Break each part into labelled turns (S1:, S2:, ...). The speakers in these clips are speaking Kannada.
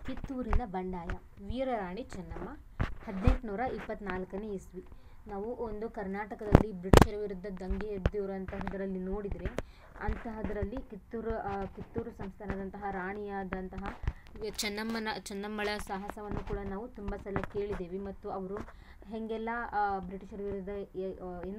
S1: ಕಿತ್ತೂರಿನ ಬಂಡಾಯ ವೀರರಾಣಿ ಚೆನ್ನಮ್ಮ ಹದಿನೆಂಟುನೂರ ಇಪ್ಪತ್ತ್ನಾಲ್ಕನೇ ಇಸ್ವಿ ನಾವು ಒಂದು ಕರ್ನಾಟಕದಲ್ಲಿ ಬ್ರಿಟಿಷರ ವಿರುದ್ಧ ದಂಗೆ ಎದ್ದಿರುವಂತಹದ್ರಲ್ಲಿ ನೋಡಿದರೆ ಅಂತಹದರಲ್ಲಿ ಕಿತ್ತೂರು ಕಿತ್ತೂರು ಸಂಸ್ಥಾನದಂತಹ ರಾಣಿಯಾದಂತಹ ಚೆನ್ನಮ್ಮನ ಚೆನ್ನಮ್ಮಳ ಸಾಹಸವನ್ನು ಕೂಡ ನಾವು ತುಂಬ ಸಲ ಕೇಳಿದ್ದೇವೆ ಮತ್ತು ಅವರು ಹೇಗೆಲ್ಲ ಬ್ರಿಟಿಷರ ವಿರುದ್ಧ ಎ- ಏನು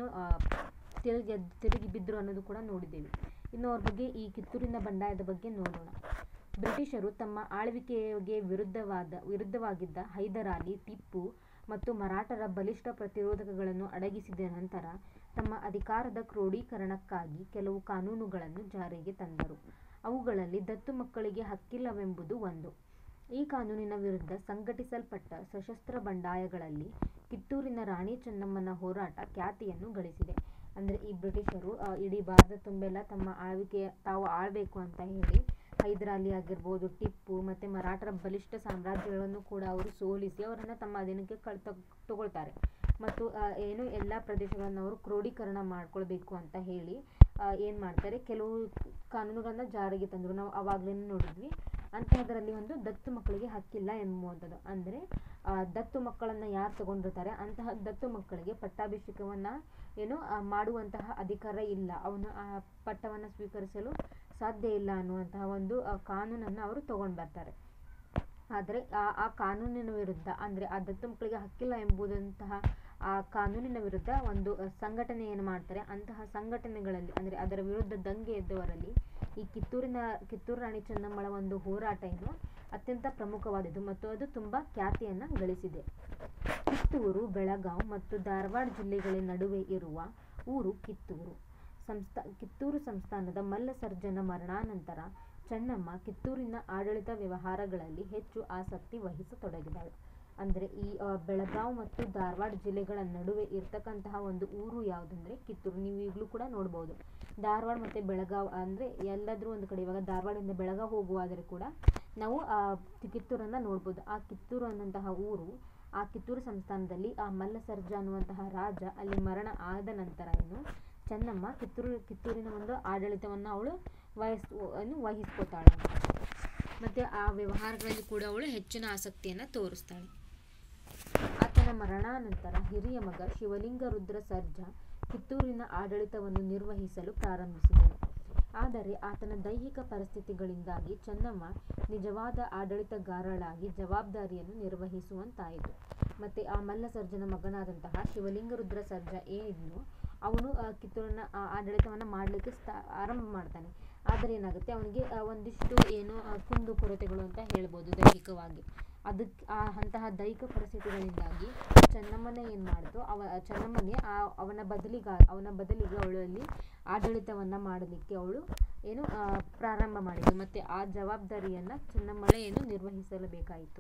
S1: ತಿರುಗಿ ತಿರುಗಿ ಬಿದ್ದರು ಅನ್ನೋದು ಕೂಡ ನೋಡಿದ್ದೇವೆ ಇನ್ನು ಅವ್ರ ಬಗ್ಗೆ ಈ ಕಿತ್ತೂರಿನ ಬಂಡಾಯದ ಬಗ್ಗೆ ನೋಡೋಣ ಬ್ರಿಟಿಷರು ತಮ್ಮ ಆಳ್ವಿಕೆಗೆ ವಿರುದ್ಧವಾದ ವಿರುದ್ಧವಾಗಿದ್ದ ಹೈದರಾಲಿ ಟಿಪ್ಪು ಮತ್ತು ಮರಾಠರ ಬಲಿಷ್ಠ ಪ್ರತಿರೋಧಕಗಳನ್ನು ಅಡಗಿಸಿದ ನಂತರ ತಮ್ಮ ಅಧಿಕಾರದ ಕ್ರೋಢೀಕರಣಕ್ಕಾಗಿ ಕೆಲವು ಕಾನೂನುಗಳನ್ನು ಜಾರಿಗೆ ತಂದರು ಅವುಗಳಲ್ಲಿ ದತ್ತು ಮಕ್ಕಳಿಗೆ ಹಕ್ಕಿಲ್ಲವೆಂಬುದು ಒಂದು ಈ ಕಾನೂನಿನ ವಿರುದ್ಧ ಸಂಘಟಿಸಲ್ಪಟ್ಟ ಸಶಸ್ತ್ರ ಬಂಡಾಯಗಳಲ್ಲಿ ಕಿತ್ತೂರಿನ ರಾಣಿ ಚೆನ್ನಮ್ಮನ ಹೋರಾಟ ಖ್ಯಾತಿಯನ್ನು ಗಳಿಸಿದೆ ಅಂದರೆ ಈ ಬ್ರಿಟಿಷರು ಆ, ಇಡೀ ಭಾರತ ತುಂಬೆಲ್ಲ ತಮ್ಮ ಆಳ್ವಿಕೆ ತಾವು ಆಳಬೇಕು ಅಂತ ಹೇಳಿ ಹೈದರಾಲಿ ಆಗಿರ್ಬೋದು ಟಿಪ್ಪು ಮತ್ತು ಮರಾಠರ ಬಲಿಷ್ಠ ಸಾಮ್ರಾಜ್ಯಗಳನ್ನು ಕೂಡ ಅವರು ಸೋಲಿಸಿ ಅವರನ್ನು ತಮ್ಮ ಅಧೀನಕ್ಕೆ ಕಳ್ ತಗೊಳ್ತಾರೆ ಮತ್ತು ಆ, ಏನು ಎಲ್ಲ ಪ್ರದೇಶಗಳನ್ನು ಅವರು ಕ್ರೋಢೀಕರಣ ಮಾಡ್ಕೊಳ್ಬೇಕು ಅಂತ ಹೇಳಿ ಏನು ಮಾಡ್ತಾರೆ ಕೆಲವು ಕಾನೂನುಗಳನ್ನ ಜಾರಿಗೆ ತಂದರು ನಾವು ಆವಾಗಲೇ ನೋಡಿದ್ವಿ ಅಂತಹದರಲ್ಲಿ ಒಂದು ದತ್ತು ಮಕ್ಕಳಿಗೆ ಹಕ್ಕಿಲ್ಲ ಎಂಬುವಂಥದ್ದು ಅಂದರೆ ಆ, ದತ್ತು ಮಕ್ಕಳನ್ನು ಯಾರು ತಗೊಂಡಿರ್ತಾರೆ ಅಂತಹ ದತ್ತು ಮಕ್ಕಳಿಗೆ ಪಟ್ಟಾಭಿಷೇಕವನ್ನು ಏನು ಆ, ಮಾಡುವಂತಹ ಅಧಿಕಾರ ಇಲ್ಲ ಅವನು ಆ ಪಟ್ಟವನ್ನು ಸ್ವೀಕರಿಸಲು ಸಾಧ್ಯ ಇಲ್ಲ ಅನ್ನುವಂತಹ ಒಂದು ಆ, ಕಾನೂನನ್ನು ಅವರು ತಗೊಂಡು ಬರ್ತಾರೆ ಆದರೆ ಆ ಆ ಕಾನೂನಿನ ವಿರುದ್ಧ ಅಂದರೆ ಆ ದತ್ತು ಮಕ್ಕಳಿಗೆ ಹಕ್ಕಿಲ್ಲ ಎಂಬುದಂತಹ ಆ ಕಾನೂನಿನ ವಿರುದ್ಧ ಒಂದು ಅ, ಸಂಘಟನೆಯನ್ನು ಮಾಡ್ತಾರೆ ಅಂತಹ ಸಂಘಟನೆಗಳಲ್ಲಿ ಅಂದರೆ ಅದರ ವಿರುದ್ಧ ದಂಗೆ ಎದ್ದವರಲ್ಲಿ ಈ ಕಿತ್ತೂರಿನ ಕಿತ್ತೂರು ರಾಣಿ ಚೆನ್ನಮ್ಮಳ ಒಂದು ಹೋರಾಟ ಏನು ಅತ್ಯಂತ ಪ್ರಮುಖವಾದದ್ದು ಮತ್ತು ಅದು ತುಂಬ ಖ್ಯಾತಿಯನ್ನು ಗಳಿಸಿದೆ ಕಿತ್ತೂರು ಬೆಳಗಾವ್ ಮತ್ತು ಧಾರವಾಡ ಜಿಲ್ಲೆಗಳ ನಡುವೆ ಇರುವ ಊರು ಕಿತ್ತೂರು ಸಂಸ್ಥಾ ಕಿತ್ತೂರು ಸಂಸ್ಥಾನದ ಮಲ್ಲಸರ್ಜನ ಮರಣಾನಂತರ ಚೆನ್ನಮ್ಮ ಕಿತ್ತೂರಿನ ಆಡಳಿತ ವ್ಯವಹಾರಗಳಲ್ಲಿ ಹೆಚ್ಚು ಆಸಕ್ತಿ ವಹಿಸತೊಡಗಿದಳು ಅಂದರೆ ಈ ಆ, ಬೆಳಗಾವ್ ಮತ್ತು ಧಾರವಾಡ ಜಿಲ್ಲೆಗಳ ನಡುವೆ ಇರ್ತಕ್ಕಂತಹ ಒಂದು ಊರು ಯಾವುದಂದ್ರೆ ಕಿತ್ತೂರು ನೀವು ಈಗಲೂ ಕೂಡ ನೋಡ್ಬೋದು ಧಾರವಾಡ ಮತ್ತು ಬೆಳಗಾವ್ ಅಂದರೆ ಎಲ್ಲಾದರೂ ಒಂದು ಕಡೆ ಇವಾಗ ಧಾರವಾಡದಿಂದ ಬೆಳಗಾವ್ ಹೋಗುವಾದರೆ ಕೂಡ ನಾವು ಆ ಕಿತ್ತೂರನ್ನು ನೋಡ್ಬೋದು ಆ ಕಿತ್ತೂರು ಅನ್ನುವಂತಹ ಊರು ಆ ಕಿತ್ತೂರು ಸಂಸ್ಥಾನದಲ್ಲಿ ಆ ಮಲ್ಲಸರ್ಜ ಅನ್ನುವಂತಹ ರಾಜ ಅಲ್ಲಿ ಮರಣ ಆದ ನಂತರ ಏನು ಚೆನ್ನಮ್ಮ ಕಿತ್ತೂರು ಕಿತ್ತೂರಿನ ಒಂದು ಆಡಳಿತವನ್ನು ಅವಳು ವಹಿಸ್ ಏನು ವಹಿಸ್ಕೋತಾಳೆ ಮತ್ತು ಆ ವ್ಯವಹಾರಗಳಲ್ಲಿ ಕೂಡ ಅವಳು ಹೆಚ್ಚಿನ ಆಸಕ್ತಿಯನ್ನು ತೋರಿಸ್ತಾಳೆ ಆತನ ಮರಣಾನಂತರ ಹಿರಿಯ ಮಗ ಶಿವಲಿಂಗ ರುದ್ರ ಸರ್ಜ ಕಿತ್ತೂರಿನ ಆಡಳಿತವನ್ನು ನಿರ್ವಹಿಸಲು ಪ್ರಾರಂಭಿಸಿದನು ಆದರೆ ಆತನ ದೈಹಿಕ ಪರಿಸ್ಥಿತಿಗಳಿಂದಾಗಿ ಚೆನ್ನಮ್ಮ ನಿಜವಾದ ಆಡಳಿತಗಾರಳಾಗಿ ಜವಾಬ್ದಾರಿಯನ್ನು ನಿರ್ವಹಿಸುವಂತಾಯಿತು ಮತ್ತು ಆ ಮಲ್ಲಸರ್ಜನ ಮಗನಾದಂತಹ ಶಿವಲಿಂಗ ರುದ್ರ ಸರ್ಜ ಏನಿದ್ನು ಅವನು ಆ, ಕಿತ್ತೂರನ್ನ ಆ ಆಡಳಿತವನ್ನು ಮಾಡಲಿಕ್ಕೆ ಸ್ಟಾ ಆರಂಭ ಮಾಡ್ತಾನೆ ಆದರೆ ಏನಾಗುತ್ತೆ ಅವನಿಗೆ ಒಂದಿಷ್ಟು ಏನು ಆ, ಕುಂದು ಕೊರತೆಗಳು ಅಂತ ಹೇಳ್ಬೋದು ದೈಹಿಕವಾಗಿ ಅದಕ್ಕೆ ಆ ಅಂತಹ ದೈಹಿಕ ಪರಿಸ್ಥಿತಿಗಳಿಂದಾಗಿ ಚೆನ್ನಮ್ಮನೇ ಏನು ಮಾಡಿತು ಅವ ಚೆನ್ನಮ್ಮನೇ ಆ ಅವನ ಬದಲಿಗ ಅವನ ಬದಲಿಗೆ ಅವಳು ಅಲ್ಲಿ ಆಡಳಿತವನ್ನು ಮಾಡಲಿಕ್ಕೆ ಅವಳು ಏನು ಆ, ಪ್ರಾರಂಭ ಮಾಡಿದ್ಳು ಮತ್ತು ಆ ಜವಾಬ್ದಾರಿಯನ್ನು ಚೆನ್ನಮ್ಮಳೇ ಏನು ನಿರ್ವಹಿಸಲೇಬೇಕಾಯಿತು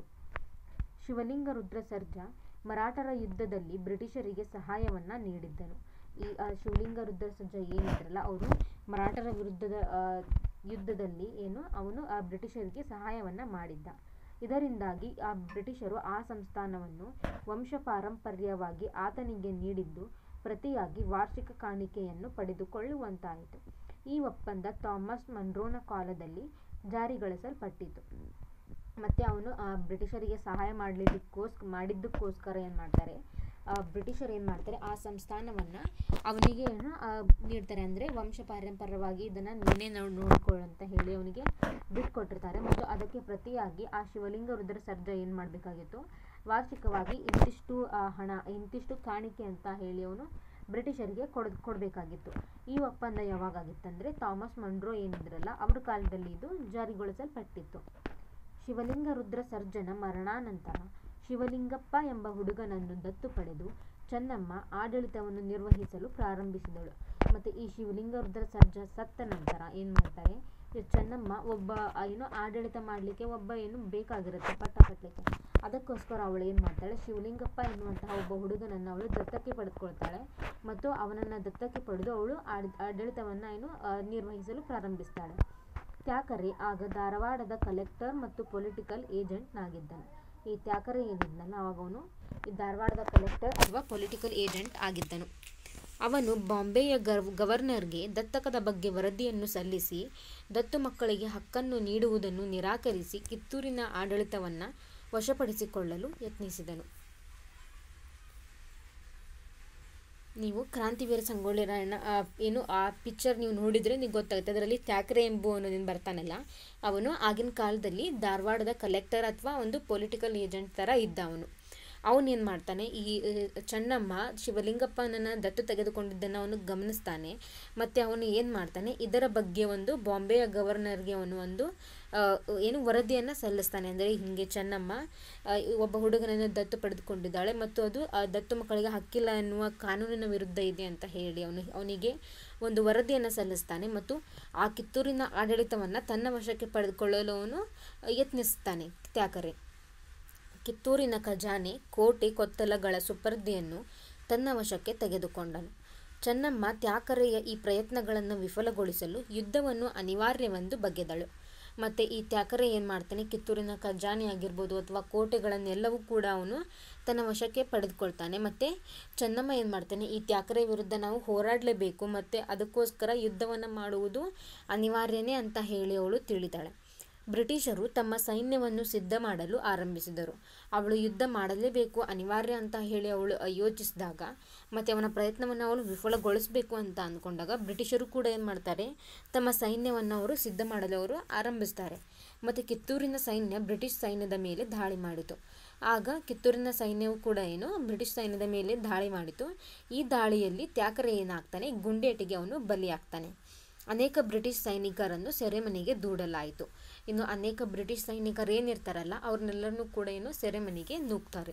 S1: ಶಿವಲಿಂಗ ರುದ್ರ ಸರ್ಜ ಮರಾಠರ ಯುದ್ಧದಲ್ಲಿ ಬ್ರಿಟಿಷರಿಗೆ ಸಹಾಯವನ್ನ ನೀಡಿದ್ದನು ಈ ಆ, ಶಿವಲಿಂಗ ರುದ್ರ ಸರ್ಜ ಏನಿದ್ರಲ್ಲ ಅವರು ಮರಾಠರ ವಿರುದ್ಧದ ಆ, ಯುದ್ಧದಲ್ಲಿ ಏನು ಅವನು ಆ ಬ್ರಿಟಿಷರಿಗೆ ಸಹಾಯವನ್ನ ಮಾಡಿದ್ದ ಇದರಿಂದಾಗಿ ಆ ಬ್ರಿಟಿಷರು ಆ ಸಂಸ್ಥಾನವನ್ನು ವಂಶ ಪಾರಂಪರ್ಯವಾಗಿ ಆತನಿಗೆ ನೀಡಿದ್ದು ಪ್ರತಿಯಾಗಿ ವಾರ್ಷಿಕ ಕಾಣಿಕೆಯನ್ನು ಪಡೆದುಕೊಳ್ಳುವಂತಾಯಿತು ಈ ಒಪ್ಪಂದ ಥಾಮಸ್ ಮನ್ರೋನ ಕಾಲದಲ್ಲಿ ಜಾರಿಗೊಳಿಸಲ್ಪಟ್ಟಿತು ಮತ್ತೆ ಅವನು ಆ ಬ್ರಿಟಿಷರಿಗೆ ಸಹಾಯ ಮಾಡಲಿದ್ದಕ್ಕೋಸ್ಕ ಮಾಡಿದ್ದಕ್ಕೋಸ್ಕರ ಏನು ಮಾಡ್ತಾರೆ ಆ ಬ್ರಿಟಿಷರು ಏನು ಮಾಡ್ತಾರೆ ಆ ಸಂಸ್ಥಾನವನ್ನು ಅವನಿಗೆ ಏನು ಆ, ನೀಡ್ತಾರೆ ಅಂದರೆ ವಂಶ ಪಾರಂಪರ್ಯವಾಗಿ ಇದನ್ನು ನೀನೇ ನೋಡ್ ನೋಡ್ಕೊಳ್ಳು ಅಂತ ಹೇಳಿ ಅವನಿಗೆ ಬಿಟ್ಕೊಟ್ಟಿರ್ತಾರೆ ಮತ್ತು ಅದಕ್ಕೆ ಪ್ರತಿಯಾಗಿ ಆ ಶಿವಲಿಂಗ ರುದ್ರ ಸರ್ಜ ಏನು ಮಾಡಬೇಕಾಗಿತ್ತು ವಾರ್ಷಿಕವಾಗಿ ಇಂತಿಷ್ಟು ಆ, ಹಣ ಇಂತಿಷ್ಟು ಕಾಣಿಕೆ ಅಂತ ಹೇಳಿ ಅವನು ಬ್ರಿಟಿಷರಿಗೆ ಕೊಡ್ ಕೊಡಬೇಕಾಗಿತ್ತು ಈ ಒಪ್ಪಂದ ಯಾವಾಗಾಗಿತ್ತಂದರೆ ಥಾಮಸ್ ಮಂಡ್ರೋ ಏನಿದ್ರಲ್ಲ ಅವ್ರ ಕಾಲದಲ್ಲಿ ಇದು ಜಾರಿಗೊಳಿಸಲ್ಪಟ್ಟಿತ್ತು ಶಿವಲಿಂಗ ರುದ್ರ ಸರ್ಜನ ಮರಣಾನಂತರ ಶಿವಲಿಂಗಪ್ಪ ಎಂಬ ಹುಡುಗನನ್ನು ದತ್ತು ಪಡೆದು ಚೆನ್ನಮ್ಮ ಆಡಳಿತವನ್ನು ನಿರ್ವಹಿಸಲು ಪ್ರಾರಂಭಿಸಿದಳು ಮತ್ತು ಈ ಶಿವಲಿಂಗ ರುದ್ರ ಸರ್ಜ ಸತ್ತ ನಂತರ ಏನು ಮಾಡ್ತಾರೆ ಈ ಚೆನ್ನಮ್ಮ ಒಬ್ಬ ಆ, ಏನು ಆಡಳಿತ ಮಾಡಲಿಕ್ಕೆ ಒಬ್ಬ ಏನು ಬೇಕಾಗಿರುತ್ತೆ ಪಟ್ಟ ಕಟ್ಟಲಿಕ್ಕೆ ಅದಕ್ಕೋಸ್ಕರ ಅವಳು ಏನು ಮಾಡ್ತಾಳೆ ಶಿವಲಿಂಗಪ್ಪ ಎನ್ನುವಂತಹ ಒಬ್ಬ ಹುಡುಗನನ್ನು ಅವಳು ದತ್ತಕ್ಕೆ ಪಡೆದುಕೊಳ್ತಾಳೆ ಮತ್ತು ಅವನನ್ನು ದತ್ತಕ್ಕೆ ಪಡೆದು ಅವಳು ಆಡ್ ಆಡಳಿತವನ್ನು ಏನು ಆ, ನಿರ್ವಹಿಸಲು ಪ್ರಾರಂಭಿಸ್ತಾಳೆ ತ್ಯಾಕರೆ ಆಗ ಧಾರವಾಡದ ಕಲೆಕ್ಟರ್ ಮತ್ತು ಪೊಲಿಟಿಕಲ್ ಏಜೆಂಟ್ನಾಗಿದ್ದನು ಈ ತ್ಯಾಕರೆ ಏನಿದ್ನಲ್ಲ ಅವಾಗ ಅವನು ಈ ಧಾರವಾಡದ ಕಲೆಕ್ಟರ್ ಅಥವಾ ಪೊಲಿಟಿಕಲ್ ಏಜೆಂಟ್ ಆಗಿದ್ದನು ಅವನು ಬಾಂಬೆಯ ಗವ್ ಗವರ್ನರ್ಗೆ ದತ್ತಕದ ಬಗ್ಗೆ ವರದಿಯನ್ನು ಸಲ್ಲಿಸಿ ದತ್ತು ಮಕ್ಕಳಿಗೆ ಹಕ್ಕನ್ನು ನೀಡುವುದನ್ನು ನಿರಾಕರಿಸಿ ಕಿತ್ತೂರಿನ ಆಡಳಿತವನ್ನು ವಶಪಡಿಸಿಕೊಳ್ಳಲು ಯತ್ನಿಸಿದನು ನೀವು ಕ್ರಾಂತಿವೀರ ಸಂಗೊಳ್ಳಿ ರಾಯಣ್ಣ ಆ, ಏನು ಆ ಪಿಕ್ಚರ್ ನೀವು ನೋಡಿದರೆ ನಿಮ್ಗೆ ಗೊತ್ತಾಗುತ್ತೆ ಅದರಲ್ಲಿ ತ್ಯಾಕ್ರೆ ಎಂಬುವನು ಬರ್ತಾನಲ್ಲ ಅವನು ಆಗಿನ ಕಾಲದಲ್ಲಿ ಧಾರವಾಡದ ಕಲೆಕ್ಟರ್ ಅಥವಾ ಒಂದು ಪೊಲಿಟಿಕಲ್ ಏಜೆಂಟ್ ಥರ ಇದ್ದ ಅವನು ಅವನೇನು ಮಾಡ್ತಾನೆ ಈ ಆ, ಚೆನ್ನಮ್ಮ ಶಿವಲಿಂಗಪ್ಪನನ್ನು ದತ್ತು ತೆಗೆದುಕೊಂಡಿದ್ದನ್ನು ಅವನು ಗಮನಿಸ್ತಾನೆ ಮತ್ತು ಅವನು ಏನು ಮಾಡ್ತಾನೆ ಇದರ ಬಗ್ಗೆ ಒಂದು ಬಾಂಬೆಯ ಗವರ್ನರ್ಗೆ ಅವನು ಒಂದು ಆ, ಏನು ವರದಿಯನ್ನು ಸಲ್ಲಿಸ್ತಾನೆ ಅಂದರೆ ಹೀಗೆ ಚೆನ್ನಮ್ಮ ಆ, ಒಬ್ಬ ಹುಡುಗನನ್ನು ದತ್ತು ಪಡೆದುಕೊಂಡಿದ್ದಾಳೆ ಮತ್ತು ಅದು ಆ ದತ್ತು ಮಕ್ಕಳಿಗೆ ಹಕ್ಕಿಲ್ಲ ಎನ್ನುವ ಕಾನೂನಿನ ವಿರುದ್ಧ ಇದೆ ಅಂತ ಹೇಳಿ ಅವನು ಅವನಿಗೆ ಒಂದು ವರದಿಯನ್ನು ಸಲ್ಲಿಸ್ತಾನೆ ಮತ್ತು ಆ ಕಿತ್ತೂರಿನ ಆಡಳಿತವನ್ನು ತನ್ನ ವಶಕ್ಕೆ ಪಡೆದುಕೊಳ್ಳಲು ಅವನು ಯತ್ನಿಸ್ತಾನೆ ತ್ಯಾಕರೆ ಕಿತ್ತೂರಿನ ಖಜಾನೆ ಕೋಟೆ ಕೊತ್ತಲಗಳ ಸುಪರ್ದಿಯನ್ನು ತನ್ನ ವಶಕ್ಕೆ ತೆಗೆದುಕೊಂಡನು ಚೆನ್ನಮ್ಮ ತ್ಯಾಕರೆಯ ಈ ಪ್ರಯತ್ನಗಳನ್ನು ವಿಫಲಗೊಳಿಸಲು ಯುದ್ಧವನ್ನು ಅನಿವಾರ್ಯವೆಂದು ಬಗೆದಳು ಮತ್ತು ಈ ತ್ಯಾಕರೆ ಏನು ಮಾಡ್ತಾನೆ ಕಿತ್ತೂರಿನ ಖಜಾನೆ ಆಗಿರ್ಬೋದು ಅಥವಾ ಕೋಟೆಗಳನ್ನೆಲ್ಲವೂ ಕೂಡ ಅವನು ತನ್ನ ವಶಕ್ಕೆ ಪಡೆದುಕೊಳ್ತಾನೆ ಮತ್ತು ಚೆನ್ನಮ್ಮ ಏನು ಮಾಡ್ತಾನೆ ಈ ತ್ಯಾಕರೆ ವಿರುದ್ಧ ನಾವು ಹೋರಾಡಲೇಬೇಕು ಮತ್ತು ಅದಕ್ಕೋಸ್ಕರ ಯುದ್ಧವನ್ನು ಮಾಡುವುದು ಅನಿವಾರ್ಯನೇ ಅಂತ ಹೇಳಿ ಅವಳು ತಿಳಿದಾಳೆ ಬ್ರಿಟಿಷರು ತಮ್ಮ ಸೈನ್ಯವನ್ನು ಸಿದ್ಧ ಮಾಡಲು ಆರಂಭಿಸಿದರು ಅವಳು ಯುದ್ಧ ಮಾಡಲೇಬೇಕು ಅನಿವಾರ್ಯ ಅಂತ ಹೇಳಿ ಅವಳು ಯೋಚಿಸಿದಾಗ ಮತ್ತು ಅವನ ಪ್ರಯತ್ನವನ್ನು ಅವಳು ವಿಫಲಗೊಳಿಸಬೇಕು ಅಂತ ಅಂದ್ಕೊಂಡಾಗ ಬ್ರಿಟಿಷರು ಕೂಡ ಏನು ಮಾಡ್ತಾರೆ ತಮ್ಮ ಸೈನ್ಯವನ್ನು ಅವರು ಸಿದ್ಧ ಮಾಡಲು ಅವರು ಆರಂಭಿಸ್ತಾರೆ ಮತ್ತು ಕಿತ್ತೂರಿನ ಸೈನ್ಯ ಬ್ರಿಟಿಷ್ ಸೈನ್ಯದ ಮೇಲೆ ದಾಳಿ ಮಾಡಿತು ಆಗ ಕಿತ್ತೂರಿನ ಸೈನ್ಯವು ಕೂಡ ಏನು ಬ್ರಿಟಿಷ್ ಸೈನ್ಯದ ಮೇಲೆ ದಾಳಿ ಮಾಡಿತು ಈ ದಾಳಿಯಲ್ಲಿ ತ್ಯಾಕರೆ ಏನಾಗ್ತಾನೆ ಗುಂಡೇಟಿಗೆ ಅವನು ಬಲಿಯಾಗ್ತಾನೆ ಅನೇಕ ಬ್ರಿಟಿಷ್ ಸೈನಿಕರನ್ನು ಸೆರೆಮನೆಗೆ ದೂಡಲಾಯಿತು ಇನ್ನು ಅನೇಕ ಬ್ರಿಟಿಷ್ ಸೈನಿಕರು ಏನಿರ್ತಾರಲ್ಲ ಅವ್ರನ್ನೆಲ್ಲರನ್ನೂ ಕೂಡ ಏನು ಸೆರೆಮನೆಗೆ ನೂಗ್ತಾರೆ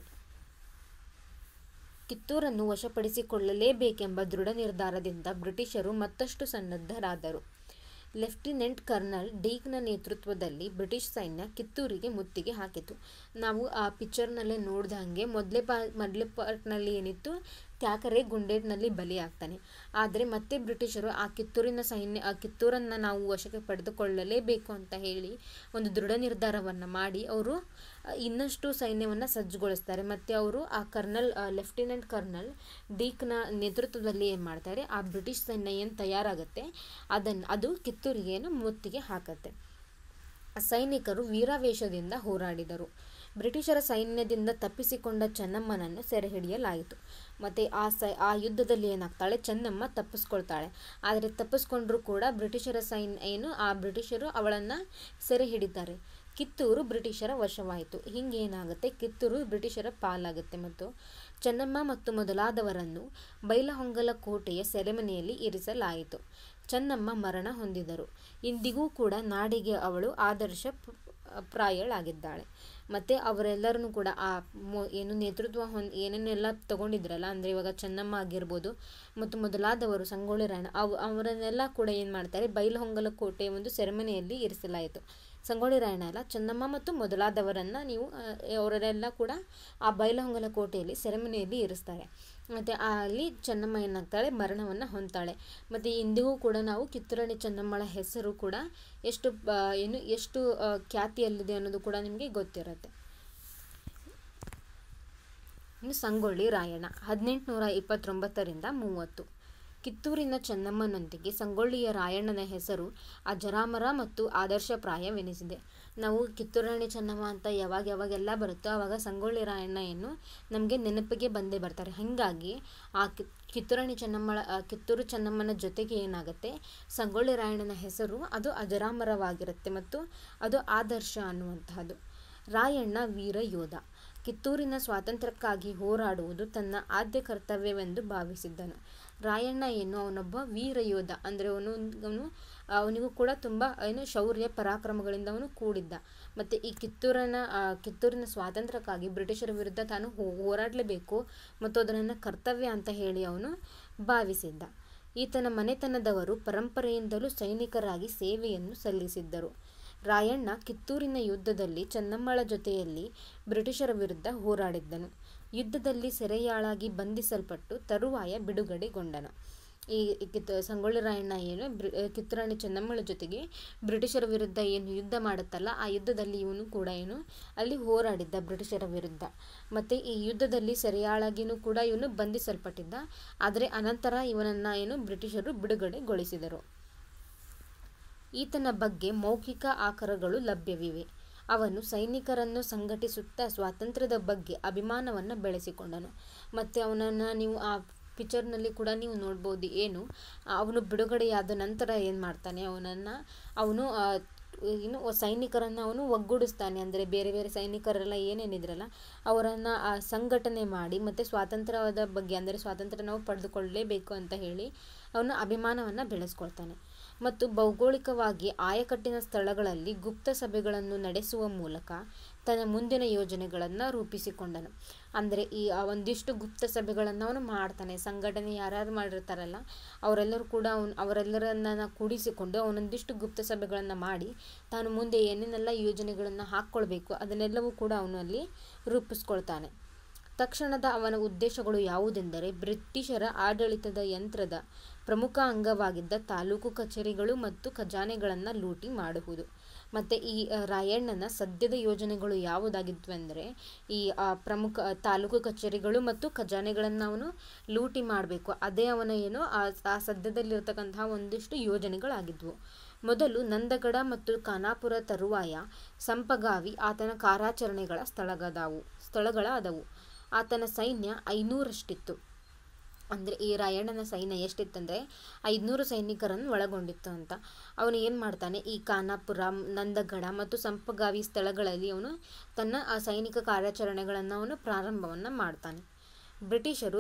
S1: ಕಿತ್ತೂರನ್ನು ವಶಪಡಿಸಿಕೊಳ್ಳಲೇಬೇಕೆಂಬ ದೃಢ ನಿರ್ಧಾರದಿಂದ ಬ್ರಿಟಿಷರು ಮತ್ತಷ್ಟು ಸನ್ನದ್ಧರಾದರು ಲೆಫ್ಟಿನೆಂಟ್ ಕರ್ನಲ್ ಡೀಕ್ನ ನೇತೃತ್ವದಲ್ಲಿ ಬ್ರಿಟಿಷ್ ಸೈನ್ಯ ಕಿತ್ತೂರಿಗೆ ಮುತ್ತಿಗೆ ಹಾಕಿತು ನಾವು ಆ ಪಿಕ್ಚರ್ನಲ್ಲೇ ನೋಡ್ದ ಹಾಗೆ ಮೊದಲೇ ಪಾ ಮೊದಲೇ ಪಾರ್ಟ್ನಲ್ಲಿ ಏನಿತ್ತು ತ್ಯಾಕರೆ ಗುಂಡೇಟ್ನಲ್ಲಿ ಬಲಿಯಾಗ್ತಾನೆ ಆದರೆ ಮತ್ತೆ ಬ್ರಿಟಿಷರು ಆ ಕಿತ್ತೂರಿನ ಸೈನ್ಯ ಆ ಕಿತ್ತೂರನ್ನು ನಾವು ವಶಕ್ಕೆ ಪಡೆದುಕೊಳ್ಳಲೇಬೇಕು ಅಂತ ಹೇಳಿ ಒಂದು ದೃಢ ನಿರ್ಧಾರವನ್ನು ಮಾಡಿ ಅವರು ಇನ್ನಷ್ಟು ಸೈನ್ಯವನ್ನು ಸಜ್ಜುಗೊಳಿಸ್ತಾರೆ ಮತ್ತು ಅವರು ಆ ಕರ್ನಲ್ ಲೆಫ್ಟಿನೆಂಟ್ ಕರ್ನಲ್ ಡೀಕ್ನ ನೇತೃತ್ವದಲ್ಲಿ ಏನು ಮಾಡ್ತಾರೆ ಆ ಬ್ರಿಟಿಷ್ ಸೈನ್ಯ ಏನು ತಯಾರಾಗುತ್ತೆ ಅದನ್ನು ಅದು ಕಿತ್ತೂರಿಗೆ ಏನು ಮುತ್ತಿಗೆ ಹಾಕತ್ತೆ ಸೈನಿಕರು ವೀರಾವೇಶದಿಂದ ಹೋರಾಡಿದರು ಬ್ರಿಟಿಷರ ಸೈನ್ಯದಿಂದ ತಪ್ಪಿಸಿಕೊಂಡ ಚೆನ್ನಮ್ಮನನ್ನು ಸೆರೆ ಹಿಡಿಯಲಾಯಿತು ಮತ್ತು ಆ ಸೈ ಆ ಯುದ್ಧದಲ್ಲಿ ಏನಾಗ್ತಾಳೆ ಚೆನ್ನಮ್ಮ ತಪ್ಪಿಸ್ಕೊಳ್ತಾಳೆ ಆದರೆ ತಪ್ಪಿಸ್ಕೊಂಡ್ರೂ ಕೂಡ ಬ್ರಿಟಿಷರ ಸೈನ್ಯ ಏನು ಆ ಬ್ರಿಟಿಷರು ಅವಳನ್ನು ಸೆರೆ ಹಿಡಿತಾರೆ ಕಿತ್ತೂರು ಬ್ರಿಟಿಷರ ವಶವಾಯಿತು ಹಿಂಗೆ ಏನಾಗುತ್ತೆ ಕಿತ್ತೂರು ಬ್ರಿಟಿಷರ ಪಾಲಾಗುತ್ತೆ ಮತ್ತು ಚೆನ್ನಮ್ಮ ಮತ್ತು ಮೊದಲಾದವರನ್ನು ಬೈಲಹೊಂಗಲ ಕೋಟೆಯ ಸೆರೆಮನೆಯಲ್ಲಿ ಇರಿಸಲಾಯಿತು ಚೆನ್ನಮ್ಮ ಮರಣ ಹೊಂದಿದರು ಇಂದಿಗೂ ಕೂಡ ನಾಡಿಗೆ ಅವಳು ಆದರ್ಶ ಪ್- ಪ್ರಾಯಳಾಗಿದ್ದಾಳೆ ಮತ್ತು ಅವರೆಲ್ಲರನ್ನು ಕೂಡ ಆ ಮೊ ಏನು ನೇತೃತ್ವ ಹೊಂದ್ ಏನೇನೆಲ್ಲ ತಗೊಂಡಿದ್ರಲ್ಲ ಅಂದರೆ ಇವಾಗ ಚೆನ್ನಮ್ಮ ಆಗಿರ್ಬೋದು ಮತ್ತು ಮೊದಲಾದವರು ಸಂಗೊಳ್ಳಿ ರಾಯಣ್ಣ ಅವು ಅವರನ್ನೆಲ್ಲ ಕೂಡ ಏನು ಮಾಡ್ತಾರೆ ಬೈಲಹೊಂಗಲ ಕೋಟೆಯ ಒಂದು ಸೆರೆಮನೆಯಲ್ಲಿ ಇರಿಸಲಾಯಿತು ಸಂಗೊಳ್ಳಿ ರಾಯಣ್ಣ ಅಲ್ಲ ಚೆನ್ನಮ್ಮ ಮತ್ತು ಮೊದಲಾದವರನ್ನು ನೀವು ಆ, ಅವರೆಲ್ಲ ಕೂಡ ಆ ಬೈಲಹೊಂಗಲ ಕೋಟೆಯಲ್ಲಿ ಸೆರೆಮನೆಯಲ್ಲಿ ಇರಿಸ್ತಾರೆ ಮತ್ತು ಅಲ್ಲಿ ಚೆನ್ನಮ್ಮ ಏನಾಗ್ತಾಳೆ ಮರಣವನ್ನು ಹೊಂದ್ತಾಳೆ ಮತ್ತು ಇಂದಿಗೂ ಕೂಡ ನಾವು ಕಿತ್ತೂರಾಣಿ ಚೆನ್ನಮ್ಮಳ ಹೆಸರು ಕೂಡ ಎಷ್ಟು ಆ, ಏನು ಎಷ್ಟು ಆ, ಖ್ಯಾತಿಯಲ್ಲಿದೆ ಅನ್ನೋದು ಕೂಡ ನಿಮಗೆ ಗೊತ್ತಿರುತ್ತೆ ಇನ್ನು ಸಂಗೊಳ್ಳಿ ರಾಯಣ್ಣ ಹದಿನೆಂಟುನೂರ ಇಪ್ಪತ್ತೊಂಬತ್ತರಿಂದ ಮೂವತ್ತು ಕಿತ್ತೂರಿನ ಚೆನ್ನಮ್ಮನೊಂದಿಗೆ ಸಂಗೊಳ್ಳಿಯ ರಾಯಣ್ಣನ ಹೆಸರು ಅಜರಾಮರ ಮತ್ತು ಆದರ್ಶಪ್ರಾಯವೆನಿಸಿದೆ ನಾವು ಕಿತ್ತೂರಾಣಿ ಚೆನ್ನಮ್ಮ ಅಂತ ಯಾವಾಗ ಯಾವಾಗೆಲ್ಲ ಬರುತ್ತೋ ಆವಾಗ ಸಂಗೊಳ್ಳಿ ರಾಯಣ್ಣ ಏನು ನಮಗೆ ನೆನಪಿಗೆ ಬಂದೇ ಬರ್ತಾರೆ ಹಾಗಾಗಿ ಆ ಕಿ ಕಿತ್ತೂರಾಣಿ ಚೆನ್ನಮ್ಮಳ ಆ ಕಿತ್ತೂರು ಚೆನ್ನಮ್ಮನ ಜೊತೆಗೆ ಏನಾಗುತ್ತೆ ಸಂಗೊಳ್ಳಿ ರಾಯಣ್ಣನ ಹೆಸರು ಅದು ಅಜರಾಮರವಾಗಿರುತ್ತೆ ಮತ್ತು ಅದು ಆದರ್ಶ ಅನ್ನುವಂತಹದ್ದು ರಾಯಣ್ಣ ವೀರ ಯೋಧ ಕಿತ್ತೂರಿನ ಸ್ವಾತಂತ್ರ್ಯಕ್ಕಾಗಿ ಹೋರಾಡುವುದು ತನ್ನ ಆದ್ಯ ಕರ್ತವ್ಯವೆಂದು ಭಾವಿಸಿದ್ದನು ರಾಯಣ್ಣ ಏನು ಅವನೊಬ್ಬ ವೀರ ಯೋಧ ಅಂದರೆ ಅವನು ಅವನು ಅವನಿಗೂ ಕೂಡ ತುಂಬ ಏನು ಶೌರ್ಯ ಪರಾಕ್ರಮಗಳಿಂದ ಅವನು ಕೂಡಿದ್ದ ಮತ್ತು ಈ ಕಿತ್ತೂರನ ಆ, ಕಿತ್ತೂರಿನ ಸ್ವಾತಂತ್ರ್ಯಕ್ಕಾಗಿ ಬ್ರಿಟಿಷರ ವಿರುದ್ಧ ತಾನು ಹೋ- ಹೋರಾಡಲೇಬೇಕು ಮತ್ತು ಅದನ್ನು ಕರ್ತವ್ಯ ಅಂತ ಹೇಳಿ ಅವನು ಭಾವಿಸಿದ್ದ ಈತನ ಮನೆತನದವರು ಪರಂಪರೆಯಿಂದಲೂ ಸೈನಿಕರಾಗಿ ಸೇವೆಯನ್ನು ಸಲ್ಲಿಸಿದ್ದರು ರಾಯಣ್ಣ ಕಿತ್ತೂರಿನ ಯುದ್ಧದಲ್ಲಿ ಚೆನ್ನಮ್ಮಳ ಜೊತೆಯಲ್ಲಿ ಬ್ರಿಟಿಷರ ವಿರುದ್ಧ ಹೋರಾಡಿದ್ದನು ಯುದ್ಧದಲ್ಲಿ ಸೆರೆಯಾಳಾಗಿ ಬಂಧಿಸಲ್ಪಟ್ಟು ತರುವಾಯ ಬಿಡುಗಡೆಗೊಂಡನು ಈ ಕಿತ್ ಸಂಗೊಳ್ಳಿ ರಾಯಣ್ಣ ಏನು ಬ್ರಿ ಕಿತ್ತೂರು ರಾಣಿ ಚೆನ್ನಮ್ಮಳ ಜೊತೆಗೆ ಬ್ರಿಟಿಷರ ವಿರುದ್ಧ ಏನು ಯುದ್ಧ ಮಾಡುತ್ತಲ್ಲ ಆ ಯುದ್ಧದಲ್ಲಿ ಇವನು ಕೂಡ ಏನು ಅಲ್ಲಿ ಹೋರಾಡಿದ್ದ ಬ್ರಿಟಿಷರ ವಿರುದ್ಧ ಮತ್ತು ಈ ಯುದ್ಧದಲ್ಲಿ ಸೆರೆಯಾಳಾಗಿಯೂ ಕೂಡ ಇವನು ಬಂಧಿಸಲ್ಪಟ್ಟಿದ್ದ ಆದರೆ ಅನಂತರ ಇವನನ್ನು ಏನು ಬ್ರಿಟಿಷರು ಬಿಡುಗಡೆಗೊಳಿಸಿದರು ಈತನ ಬಗ್ಗೆ ಮೌಖಿಕ ಆಕರಗಳು ಲಭ್ಯವಿವೆ ಅವನು ಸೈನಿಕರನ್ನು ಸಂಘಟಿಸುತ್ತಾ ಸ್ವಾತಂತ್ರ್ಯದ ಬಗ್ಗೆ ಅಭಿಮಾನವನ್ನು ಬೆಳೆಸಿಕೊಂಡನು ಮತ್ತು ಅವನನ್ನು ನೀವು ಆ ಪಿಕ್ಚರ್ನಲ್ಲಿ ಕೂಡ ನೀವು ನೋಡ್ಬೋದು ಏನು ಅವನು ಬಿಡುಗಡೆಯಾದ ನಂತರ ಏನು ಮಾಡ್ತಾನೆ ಅವನನ್ನು ಅವನು ಏನು ಸೈನಿಕರನ್ನು ಅವನು ಒಗ್ಗೂಡಿಸ್ತಾನೆ ಅಂದರೆ ಬೇರೆ ಬೇರೆ ಸೈನಿಕರೆಲ್ಲ ಏನೇನಿದ್ರಲ್ಲ ಅವರನ್ನು ಸಂಘಟನೆ ಮಾಡಿ ಮತ್ತು ಸ್ವಾತಂತ್ರ್ಯದ ಬಗ್ಗೆ ಅಂದರೆ ಸ್ವಾತಂತ್ರ್ಯ ನಾವು ಪಡೆದುಕೊಳ್ಳಲೇಬೇಕು ಅಂತ ಹೇಳಿ ಅವನು ಅಭಿಮಾನವನ್ನು ಬೆಳೆಸ್ಕೊಳ್ತಾನೆ ಮತ್ತು ಭೌಗೋಳಿಕವಾಗಿ ಆಯಕಟ್ಟಿನ ಸ್ಥಳಗಳಲ್ಲಿ ಗುಪ್ತ ಸಭೆಗಳನ್ನು ನಡೆಸುವ ಮೂಲಕ ತನ್ನ ಮುಂದಿನ ಯೋಜನೆಗಳನ್ನು ರೂಪಿಸಿಕೊಂಡನು ಅಂದರೆ ಈ ಒಂದಿಷ್ಟು ಗುಪ್ತ ಸಭೆಗಳನ್ನು ಅವನು ಮಾಡ್ತಾನೆ ಸಂಘಟನೆ ಯಾರ್ಯಾರು ಮಾಡಿರ್ತಾರಲ್ಲ ಅವರೆಲ್ಲರೂ ಕೂಡ ಅವನು ಅವರೆಲ್ಲರನ್ನ ಕೂಡಿಸಿಕೊಂಡು ಅವನೊಂದಿಷ್ಟು ಗುಪ್ತ ಸಭೆಗಳನ್ನು ಮಾಡಿ ತಾನು ಮುಂದೆ ಏನೇನೆಲ್ಲ ಯೋಜನೆಗಳನ್ನು ಹಾಕ್ಕೊಳ್ಬೇಕು ಅದನ್ನೆಲ್ಲವೂ ಕೂಡ ಅವನು ಅಲ್ಲಿ ರೂಪಿಸ್ಕೊಳ್ತಾನೆ ತಕ್ಷಣದ ಅವನ ಉದ್ದೇಶಗಳು ಯಾವುದೆಂದರೆ ಬ್ರಿಟಿಷರ ಆಡಳಿತದ ಯಂತ್ರದ ಪ್ರಮುಖ ಅಂಗವಾಗಿದ್ದ ತಾಲೂಕು ಕಚೇರಿಗಳು ಮತ್ತು ಖಜಾನೆಗಳನ್ನು ಲೂಟಿ ಮಾಡುವುದು ಮತ್ತು ಈ ರಾಯಣ್ಣನ ಸದ್ಯದ ಯೋಜನೆಗಳು ಯಾವುದಾಗಿದ್ವು ಅಂದರೆ ಈ ಪ್ರಮುಖ ತಾಲೂಕು ಕಚೇರಿಗಳು ಮತ್ತು ಖಜಾನೆಗಳನ್ನು ಅವನು ಲೂಟಿ ಮಾಡಬೇಕು ಅದೇ ಅವನ ಏನು ಆ ಸದ್ಯದಲ್ಲಿರ್ತಕ್ಕಂತಹ ಒಂದಿಷ್ಟು ಯೋಜನೆಗಳಾಗಿದ್ವು ಮೊದಲು ನಂದಗಡ ಮತ್ತು ಖಾನಾಪುರ ತರುವಾಯ ಸಂಪಗಾವಿ ಆತನ ಕಾರ್ಯಾಚರಣೆಗಳ ಸ್ಥಳಗದಾವು ಸ್ಥಳಗಳಾದವು ಆತನ ಸೈನ್ಯ ಐನೂರಷ್ಟಿತ್ತು ಅಂದರೆ ಈ ರಾಯಣ್ಣನ ಸೈನ್ಯ ಎಷ್ಟಿತ್ತಂದರೆ ಐದುನೂರು ಸೈನಿಕರನ್ನು ಒಳಗೊಂಡಿತ್ತು ಅಂತ ಅವನು ಏನು ಮಾಡ್ತಾನೆ ಈ ಖಾನಾಪುರ ನಂದಗಡ ಮತ್ತು ಸಂಪಗಾವಿ ಸ್ಥಳಗಳಲ್ಲಿ ಅವನು ತನ್ನ ಆ ಸೈನಿಕ ಕಾರ್ಯಾಚರಣೆಗಳನ್ನು ಅವನು ಪ್ರಾರಂಭವನ್ನು ಮಾಡ್ತಾನೆ ಬ್ರಿಟಿಷರು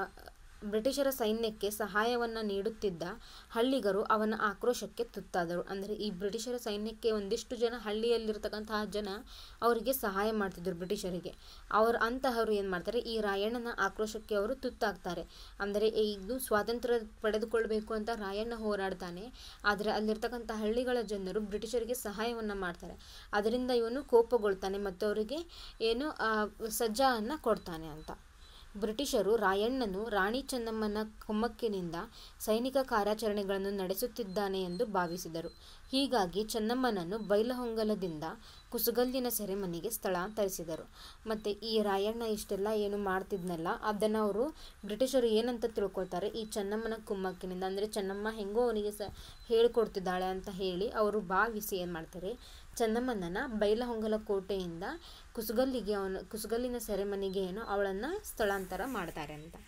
S1: ಬ್ರಿಟಿಷರ ಸೈನ್ಯಕ್ಕೆ ಸಹಾಯವನ್ನು ನೀಡುತ್ತಿದ್ದ ಹಳ್ಳಿಗರು ಅವನ ಆಕ್ರೋಶಕ್ಕೆ ತುತ್ತಾದರು ಅಂದರೆ ಈ ಬ್ರಿಟಿಷರ ಸೈನ್ಯಕ್ಕೆ ಒಂದಿಷ್ಟು ಜನ ಹಳ್ಳಿಯಲ್ಲಿರ್ತಕ್ಕಂತಹ ಜನ ಅವರಿಗೆ ಸಹಾಯ ಮಾಡ್ತಿದ್ರು ಬ್ರಿಟಿಷರಿಗೆ ಅವರು ಅಂತಹವರು ಏನು ಮಾಡ್ತಾರೆ ಈ ರಾಯಣ್ಣನ ಆಕ್ರೋಶಕ್ಕೆ ಅವರು ತುತ್ತಾಗ್ತಾರೆ ಅಂದರೆ ಇದು ಸ್ವಾತಂತ್ರ್ಯ ಪಡೆದುಕೊಳ್ಬೇಕು ಅಂತ ರಾಯಣ್ಣ ಹೋರಾಡ್ತಾನೆ ಆದರೆ ಅಲ್ಲಿರ್ತಕ್ಕಂಥ ಹಳ್ಳಿಗಳ ಜನರು ಬ್ರಿಟಿಷರಿಗೆ ಸಹಾಯವನ್ನು ಮಾಡ್ತಾರೆ ಅದರಿಂದ ಇವನು ಕೋಪಗೊಳ್ತಾನೆ ಮತ್ತು ಅವರಿಗೆ ಏನು ಸಜ್ಜಾವನ್ನು ಕೊಡ್ತಾನೆ ಅಂತ ಬ್ರಿಟಿಷರು ರಾಯಣ್ಣನು ರಾಣಿ ಚೆನ್ನಮ್ಮನ ಕುಮ್ಮಕ್ಕಿನಿಂದ ಸೈನಿಕ ಕಾರ್ಯಾಚರಣೆಗಳನ್ನು ನಡೆಸುತ್ತಿದ್ದಾನೆ ಎಂದು ಭಾವಿಸಿದರು ಹೀಗಾಗಿ ಚೆನ್ನಮ್ಮನನ್ನು ಬೈಲಹೊಂಗಲದಿಂದ ಕುಸುಗಲ್ಲಿನ ಸೆರೆಮನೆಗೆ ಸ್ಥಳಾಂತರಿಸಿದರು ಮತ್ತು ಈ ರಾಯಣ್ಣ ಇಷ್ಟೆಲ್ಲ ಏನು ಮಾಡ್ತಿದ್ನಲ್ಲ ಅದನ್ನು ಅವರು ಬ್ರಿಟಿಷರು ಏನಂತ ತಿಳ್ಕೊಳ್ತಾರೆ ಈ ಚೆನ್ನಮ್ಮನ ಕುಮ್ಮಕ್ಕಿನಿಂದ ಅಂದರೆ ಚೆನ್ನಮ್ಮ ಹೆಂಗೋ ಅವನಿಗೆ ಸ ಹೇಳಿಕೊಡ್ತಿದ್ದಾಳೆ ಅಂತ ಹೇಳಿ ಅವರು ಭಾವಿಸಿ ಏನು ಮಾಡ್ತಾರೆ ಚೆನ್ನಮ್ಮನನ್ನು ಬೈಲಹೊಂಗಲ ಕೋಟೆಯಿಂದ ಕುಸುಗಲ್ಲಿಗೆ ಅವನು ಕುಸುಗಲ್ಲಿನ ಸೆರೆಮನೆಗೆ ಏನು ಅವಳನ್ನು ಸ್ಥಳಾಂತರ ಮಾಡ್ತಾರೆ ಅಂತ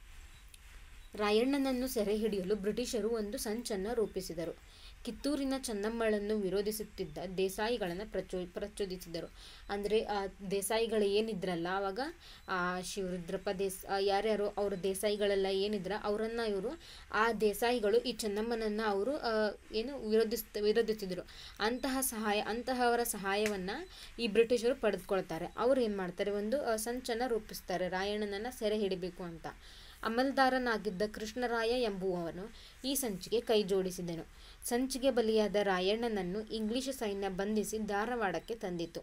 S1: ರಾಯಣ್ಣನನ್ನು ಸೆರೆ ಹಿಡಿಯಲು ಬ್ರಿಟಿಷರು ಒಂದು ಸಂಚನ್ನು ರೂಪಿಸಿದರು ಕಿತ್ತೂರಿನ ಚೆನ್ನಮ್ಮಳನ್ನು ವಿರೋಧಿಸುತ್ತಿದ್ದ ದೇಸಾಯಿಗಳನ್ನು ಪ್ರಚೋ ಪ್ರಚೋದಿಸಿದರು ಅಂದರೆ ಆ ದೇಸಾಯಿಗಳು ಏನಿದ್ರಲ್ಲ ಆವಾಗ ಆ ಶಿವರುದ್ರಪ್ಪ ದೇಸ್ ಯಾರ್ಯಾರು ಅವ್ರ ದೇಸಾಯಿಗಳೆಲ್ಲ ಏನಿದ್ರ ಅವರನ್ನು ಇವರು ಆ ದೇಸಾಯಿಗಳು ಈ ಚೆನ್ನಮ್ಮನನ್ನು ಅವರು ಏನು ವಿರೋಧಿಸ್ ವಿರೋಧಿಸಿದರು ಅಂತಹ ಸಹಾಯ ಅಂತಹವರ ಸಹಾಯವನ್ನು ಈ ಬ್ರಿಟಿಷರು ಪಡೆದುಕೊಳ್ತಾರೆ ಅವ್ರು ಏನು ಮಾಡ್ತಾರೆ ಒಂದು ಸಂಚನ್ನು ರೂಪಿಸ್ತಾರೆ ರಾಯಣ್ಣನನ್ನು ಸೆರೆ ಹಿಡಿಬೇಕು ಅಂತ ಅಮಲ್ದಾರನಾಗಿದ್ದ ಕೃಷ್ಣರಾಯ ಎಂಬುವವನು ಈ ಸಂಚಿಗೆ ಕೈ ಜೋಡಿಸಿದನು ಸಂಚಿಗೆ ಬಲಿಯಾದ ರಾಯಣ್ಣನನ್ನು ಇಂಗ್ಲಿಷ್ ಸೈನ್ಯ ಬಂಧಿಸಿ ಧಾರವಾಡಕ್ಕೆ ತಂದಿತು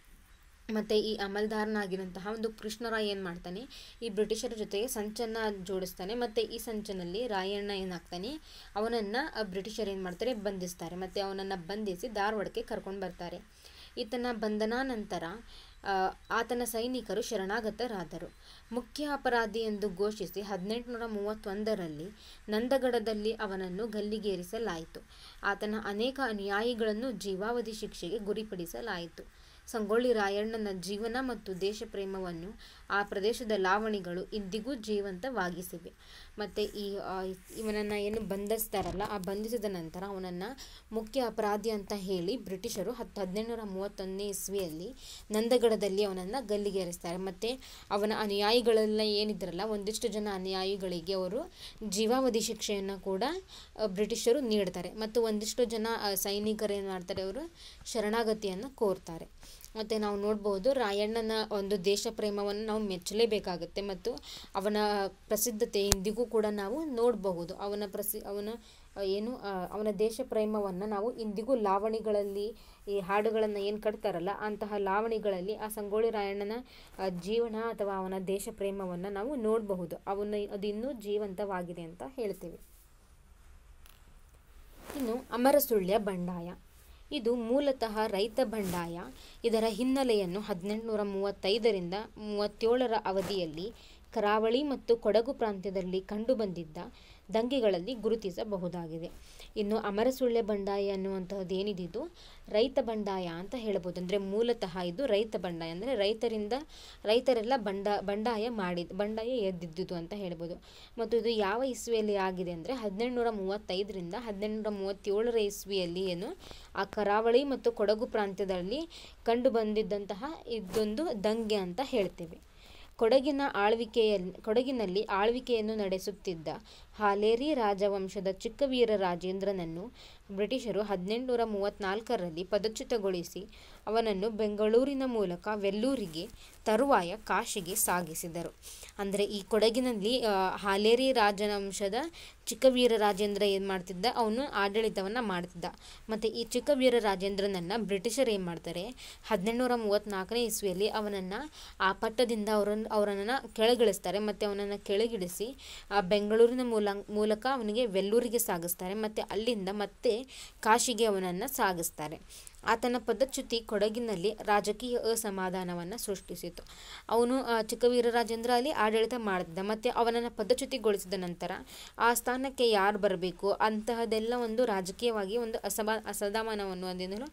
S1: ಮತ್ತು ಈ ಅಮಲ್ದಾರನಾಗಿರುವಂತಹ ಒಂದು ಕೃಷ್ಣರಾಯ್ ಏನು ಮಾಡ್ತಾನೆ ಈ ಬ್ರಿಟಿಷರ ಜೊತೆಗೆ ಸಂಚನ್ನು ಜೋಡಿಸ್ತಾನೆ ಮತ್ತು ಈ ಸಂಚನಲ್ಲಿ ರಾಯಣ್ಣ ಏನಾಗ್ತಾನೆ ಅವನನ್ನು ಬ್ರಿಟಿಷರು ಏನು ಮಾಡ್ತಾರೆ ಬಂಧಿಸ್ತಾರೆ ಮತ್ತು ಅವನನ್ನು ಬಂಧಿಸಿ ಧಾರವಾಡಕ್ಕೆ ಕರ್ಕೊಂಡು ಬರ್ತಾರೆ ಈತನ ಬಂಧನಾನಂತರ ಆತನ ಸೈನಿಕರು ಶರಣಾಗತರಾದರು ಮುಖ್ಯ ಅಪರಾಧಿ ಎಂದು ಘೋಷಿಸಿ ಹದಿನೆಂಟುನೂರ ಮೂವತ್ತೊಂದರಲ್ಲಿ ನಂದಗಡದಲ್ಲಿ ಅವನನ್ನು ಗಲ್ಲಿಗೇರಿಸಲಾಯಿತು ಆತನ ಅನೇಕ ಅನುಯಾಯಿಗಳನ್ನು ಜೀವಾವಧಿ ಶಿಕ್ಷೆಗೆ ಗುರಿಪಡಿಸಲಾಯಿತು ಸಂಗೊಳ್ಳಿ ರಾಯಣ್ಣನ ಜೀವನ ಮತ್ತು ದೇಶ ಪ್ರೇಮವನ್ನು ಆ ಪ್ರದೇಶದ ಲಾವಣಿಗಳು ಇಂದಿಗೂ ಜೀವಂತವಾಗಿಸಿವೆ ಮತ್ತು ಈ ಇವನನ್ನು ಏನು ಬಂಧಿಸ್ತಾರಲ್ಲ ಆ ಬಂಧಿಸಿದ ನಂತರ ಅವನನ್ನು ಮುಖ್ಯ ಅಪರಾಧಿ ಅಂತ ಹೇಳಿ ಬ್ರಿಟಿಷರು ಹತ್ತು ಹದಿನೆಂಟುನೂರ ಮೂವತ್ತೊಂದನೇ ಇಸ್ವಿಯಲ್ಲಿ ನಂದಗಡದಲ್ಲಿ ಅವನನ್ನು ಗಲ್ಲಿಗೇರಿಸ್ತಾರೆ ಮತ್ತು ಅವನ ಅನುಯಾಯಿಗಳೆಲ್ಲ ಏನಿದ್ರಲ್ಲ ಒಂದಿಷ್ಟು ಜನ ಅನುಯಾಯಿಗಳಿಗೆ ಅವರು ಜೀವಾವಧಿ ಶಿಕ್ಷೆಯನ್ನು ಕೂಡ ಬ್ರಿಟಿಷರು ನೀಡ್ತಾರೆ ಮತ್ತು ಒಂದಿಷ್ಟು ಜನ ಸೈನಿಕರು ಏನು ಮಾಡ್ತಾರೆ ಅವರು ಶರಣಾಗತಿಯನ್ನು ಕೋರ್ತಾರೆ ಮತ್ತು ನಾವು ನೋಡ್ಬೋದು ರಾಯಣ್ಣನ ಒಂದು ದೇಶ ಪ್ರೇಮವನ್ನು ನಾವು ಮೆಚ್ಚಲೇಬೇಕಾಗುತ್ತೆ ಮತ್ತು ಅವನ ಪ್ರಸಿದ್ಧತೆ ಇಂದಿಗೂ ಕೂಡ ನಾವು ನೋಡಬಹುದು ಅವನ ಪ್ರಸಿ ಅವನ ಏನು ಅವನ ದೇಶ ಪ್ರೇಮವನ್ನು ನಾವು ಇಂದಿಗೂ ಲಾವಣಿಗಳಲ್ಲಿ ಈ ಹಾಡುಗಳನ್ನು ಏನು ಕಟ್ತಾರಲ್ಲ ಅಂತಹ ಲಾವಣಿಗಳಲ್ಲಿ ಆ ಸಂಗೊಳ್ಳಿ ರಾಯಣ್ಣನ ಜೀವನ ಅಥವಾ ಅವನ ದೇಶ ಪ್ರೇಮವನ್ನು ನಾವು ನೋಡಬಹುದು ಅವನ ಅದು ಇನ್ನೂ ಜೀವಂತವಾಗಿದೆ ಅಂತ ಹೇಳ್ತೀವಿ ಇನ್ನು ಅಮರಸುಳ್ಯ ಬಂಡಾಯ ಇದು ಮೂಲತಃ ರೈತ ಬಂಡಾಯ ಇದರ ಹಿನ್ನೆಲೆಯನ್ನು ಹದಿನೆಂಟುನೂರ ಮೂವತ್ತೈದರಿಂದ ಮೂವತ್ತೇಳರ ಅವಧಿಯಲ್ಲಿ ಕರಾವಳಿ ಮತ್ತು ಕೊಡಗು ಪ್ರಾಂತ್ಯದಲ್ಲಿ ಕಂಡುಬಂದಿದ್ದ ದಂಗೆಗಳಲ್ಲಿ ಗುರುತಿಸಬಹುದಾಗಿದೆ ಇನ್ನು ಅಮರಸುಳ್ಯ ಬಂಡಾಯ ಅನ್ನುವಂತಹದ್ದು ಏನಿದಿದು ರೈತ ಬಂಡಾಯ ಅಂತ ಹೇಳ್ಬೋದು ಅಂದರೆ ಮೂಲತಃ ಇದು ರೈತ ಬಂಡಾಯ ಅಂದರೆ ರೈತರಿಂದ ರೈತರೆಲ್ಲ ಬಂಡ ಬಂಡಾಯ ಮಾಡಿ ಬಂಡಾಯ ಎದ್ದಿದ್ದುದು ಅಂತ ಹೇಳ್ಬೋದು ಮತ್ತು ಇದು ಯಾವ ಇಸ್ವಿಯಲ್ಲಿ ಆಗಿದೆ ಅಂದರೆ ಹದಿನೆಂಟುನೂರ ಮೂವತ್ತೈದರಿಂದ ಹದಿನೆಂಟುನೂರ ಮೂವತ್ತೇಳರ ಇಸ್ವಿಯಲ್ಲಿ ಏನು ಆ ಕರಾವಳಿ ಮತ್ತು ಕೊಡಗು ಪ್ರಾಂತ್ಯದಲ್ಲಿ ಕಂಡು ಬಂದಿದ್ದಂತಹ ಇದೊಂದು ದಂಗೆ ಅಂತ ಹೇಳ್ತೇವೆ ಕೊಡಗಿನ ಆಳ್ವಿಕೆಯಲ್ಲಿ ಕೊಡಗಿನಲ್ಲಿ ಆಳ್ವಿಕೆಯನ್ನು ನಡೆಸುತ್ತಿದ್ದ ಹಾಲೇರಿ ರಾಜವಂಶದ ಚಿಕ್ಕವೀರ ರಾಜೇಂದ್ರನನ್ನು ಬ್ರಿಟಿಷರು ಹದಿನೆಂಟುನೂರ ಮೂವತ್ತ್ನಾಲ್ಕರಲ್ಲಿ ಪದಚ್ಯುತಗೊಳಿಸಿ ಅವನನ್ನು ಬೆಂಗಳೂರಿನ ಮೂಲಕ ವೆಲ್ಲೂರಿಗೆ ತರುವಾಯ ಕಾಶಿಗೆ ಸಾಗಿಸಿದರು ಅಂದರೆ ಈ ಕೊಡಗಿನಲ್ಲಿ ಆ, ಹಾಲೇರಿ ರಾಜವಂಶದ ಚಿಕ್ಕವೀರ ರಾಜೇಂದ್ರ ಏನು ಮಾಡ್ತಿದ್ದ ಅವನು ಆಡಳಿತವನ್ನು ಮಾಡ್ತಿದ್ದ ಮತ್ತು ಈ ಚಿಕ್ಕವೀರ ರಾಜೇಂದ್ರನನ್ನು ಬ್ರಿಟಿಷರು ಏನು ಮಾಡ್ತಾರೆ ಹದಿನೆಂಟುನೂರ ಮೂವತ್ತ್ನಾಲ್ಕನೇ ಇಸ್ವಿಯಲ್ಲಿ ಅವನನ್ನು ಆ ಪಟ್ಟದಿಂದ ಅವರನ್ನು ಅವರನ್ನು ಕೆಳಗಿಳಿಸ್ತಾರೆ ಮತ್ತು ಅವನನ್ನು ಕೆಳಗಿಳಿಸಿ ಆ ಬೆಂಗಳೂರಿನ ಮೂಲ ಮೂಲಕ ಅವನಿಗೆ ವೆಲ್ಲೂರಿಗೆ ಸಾಗಿಸ್ತಾರೆ ಮತ್ತು ಅಲ್ಲಿಂದ ಮತ್ತೆ ಕಾಶಿಗೆ ಅವನನ್ನು ಸಾಗಿಸ್ತಾರೆ ಆತನ ಪದಚ್ಯುತಿ ಕೊಡಗಿನಲ್ಲಿ ರಾಜಕೀಯ ಅಸಮಾಧಾನವನ್ನು ಸೃಷ್ಟಿಸಿತು ಅವನು ಆ, ಚಿಕ್ಕವೀರ ರಾಜೇಂದ್ರ ಅಲ್ಲಿ ಆಡಳಿತ ಮಾಡ್ತಿದ್ದ ಮತ್ತು ಅವನನ್ನು ಪದಚ್ಯುತಿಗೊಳಿಸಿದ ನಂತರ ಆ ಸ್ಥಾನಕ್ಕೆ ಯಾರು ಬರಬೇಕು ಅಂತಹದೆಲ್ಲ ಒಂದು ರಾಜಕೀಯವಾಗಿ ಒಂದು ಅಸಮಾ ಅಸಮಾಧಾನವನ್ನು ಒಂದೇನು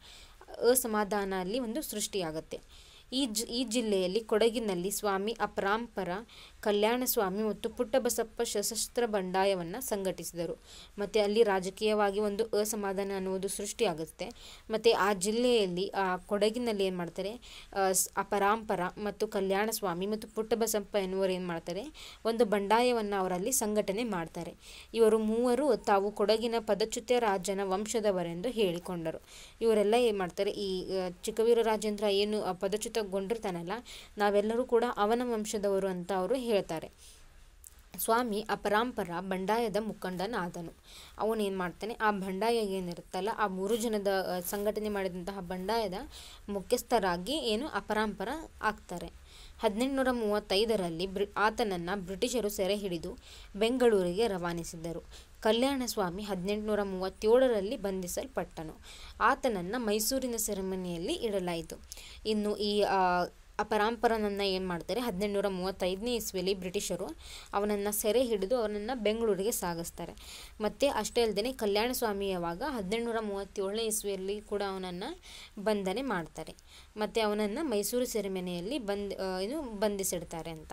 S1: ಅಸಮಾಧಾನ ಅಲ್ಲಿ ಒಂದು ಸೃಷ್ಟಿಯಾಗುತ್ತೆ ಈ ಜ್ ಈ ಜಿಲ್ಲೆಯಲ್ಲಿ ಕೊಡಗಿನಲ್ಲಿ ಸ್ವಾಮಿ ಅಪರಾಂಪರ ಕಲ್ಯಾಣ ಸ್ವಾಮಿ ಮತ್ತು ಪುಟ್ಟಬಸಪ್ಪ ಸಶಸ್ತ್ರ ಬಂಡಾಯವನ್ನು ಸಂಘಟಿಸಿದರು ಮತ್ತು ಅಲ್ಲಿ ರಾಜಕೀಯವಾಗಿ ಒಂದು ಅಸಮಾಧಾನ ಅನ್ನುವುದು ಸೃಷ್ಟಿಯಾಗುತ್ತೆ ಮತ್ತು ಆ ಜಿಲ್ಲೆಯಲ್ಲಿ ಆ ಕೊಡಗಿನಲ್ಲಿ ಏನು ಮಾಡ್ತಾರೆ ಆ, ಸ್- ಅಪರಾಂಪರ ಮತ್ತು ಕಲ್ಯಾಣ ಸ್ವಾಮಿ ಮತ್ತು ಪುಟ್ಟಬಸಪ್ಪ ಎನ್ನುವರು ಏನು ಮಾಡ್ತಾರೆ ಒಂದು ಬಂಡಾಯವನ್ನು ಅವರಲ್ಲಿ ಸಂಘಟನೆ ಮಾಡ್ತಾರೆ ಇವರು ಮೂವರು ತಾವು ಕೊಡಗಿನ ಪದಚ್ಯುತ ರಾಜನ ವಂಶದವರೆಂದು ಹೇಳಿಕೊಂಡರು ಇವರೆಲ್ಲ ಏನು ಮಾಡ್ತಾರೆ ಈ ಆ, ಚಿಕ್ಕವೀರ ರಾಜೇಂದ್ರ ಏನು ಆ, ಪದಚ್ಯುತಗೊಂಡಿರ್ತಾನಲ್ಲ ನಾವೆಲ್ಲರೂ ಕೂಡ ಅವನ ವಂಶದವರು ಅಂತ ಅವರು ಹೇಳ್ತಾರೆ ಸ್ವಾಮಿ ಅಪರಾಂಪರ ಬಂಡಾಯದ ಮುಖಂಡನಾದನು ಅವನೇನು ಮಾಡ್ತಾನೆ ಆ ಬಂಡಾಯ ಏನಿರುತ್ತಲ್ಲ ಆ ಮೂರು ಜನದ ಆ, ಸಂಘಟನೆ ಮಾಡಿದಂತಹ ಬಂಡಾಯದ ಮುಖ್ಯಸ್ಥರಾಗಿ ಏನು ಅಪರಾಂಪರ ಆಗ್ತಾರೆ ಹದಿನೆಂಟುನೂರ ಮೂವತ್ತೈದರಲ್ಲಿ ಬ್ರಿ ಆತನನ್ನು ಬ್ರಿಟಿಷರು ಸೆರೆ ಹಿಡಿದು ಬೆಂಗಳೂರಿಗೆ ರವಾನಿಸಿದರು ಕಲ್ಯಾಣ ಸ್ವಾಮಿ ಹದಿನೆಂಟುನೂರ ಮೂವತ್ತೇಳರಲ್ಲಿ ಬಂಧಿಸಲ್ಪಟ್ಟನು ಆತನನ್ನು ಮೈಸೂರಿನ ಸೆರೆಮನೆಯಲ್ಲಿ ಇಡಲಾಯಿತು ಇನ್ನು ಈ ಆ, ಅಪರಾಂಪರನನ್ನು ಏನು ಮಾಡ್ತಾರೆ ಹದಿನೆಂಟುನೂರ ಮೂವತ್ತೈದನೇ ಇಸ್ವಿಯಲ್ಲಿ ಬ್ರಿಟಿಷರು ಅವನನ್ನು ಸೆರೆ ಹಿಡಿದು ಅವನನ್ನು ಬೆಂಗಳೂರಿಗೆ ಸಾಗಿಸ್ತಾರೆ ಮತ್ತು ಅಷ್ಟೇ ಅಲ್ಲದೆ ಕಲ್ಯಾಣ ಸ್ವಾಮಿ ಯಾವಾಗ ಹದಿನೆಂಟುನೂರ ಮೂವತ್ತೇಳನೇ ಇಸ್ವಿಯಲ್ಲಿ ಕೂಡ ಅವನನ್ನು ಬಂಧನೆ ಮಾಡ್ತಾರೆ ಮತ್ತು ಅವನನ್ನು ಮೈಸೂರು ಸೆರೆಮನೆಯಲ್ಲಿ ಬಂದ್ ಆ, ಇದು ಬಂಧಿಸಿಡ್ತಾರೆ ಅಂತ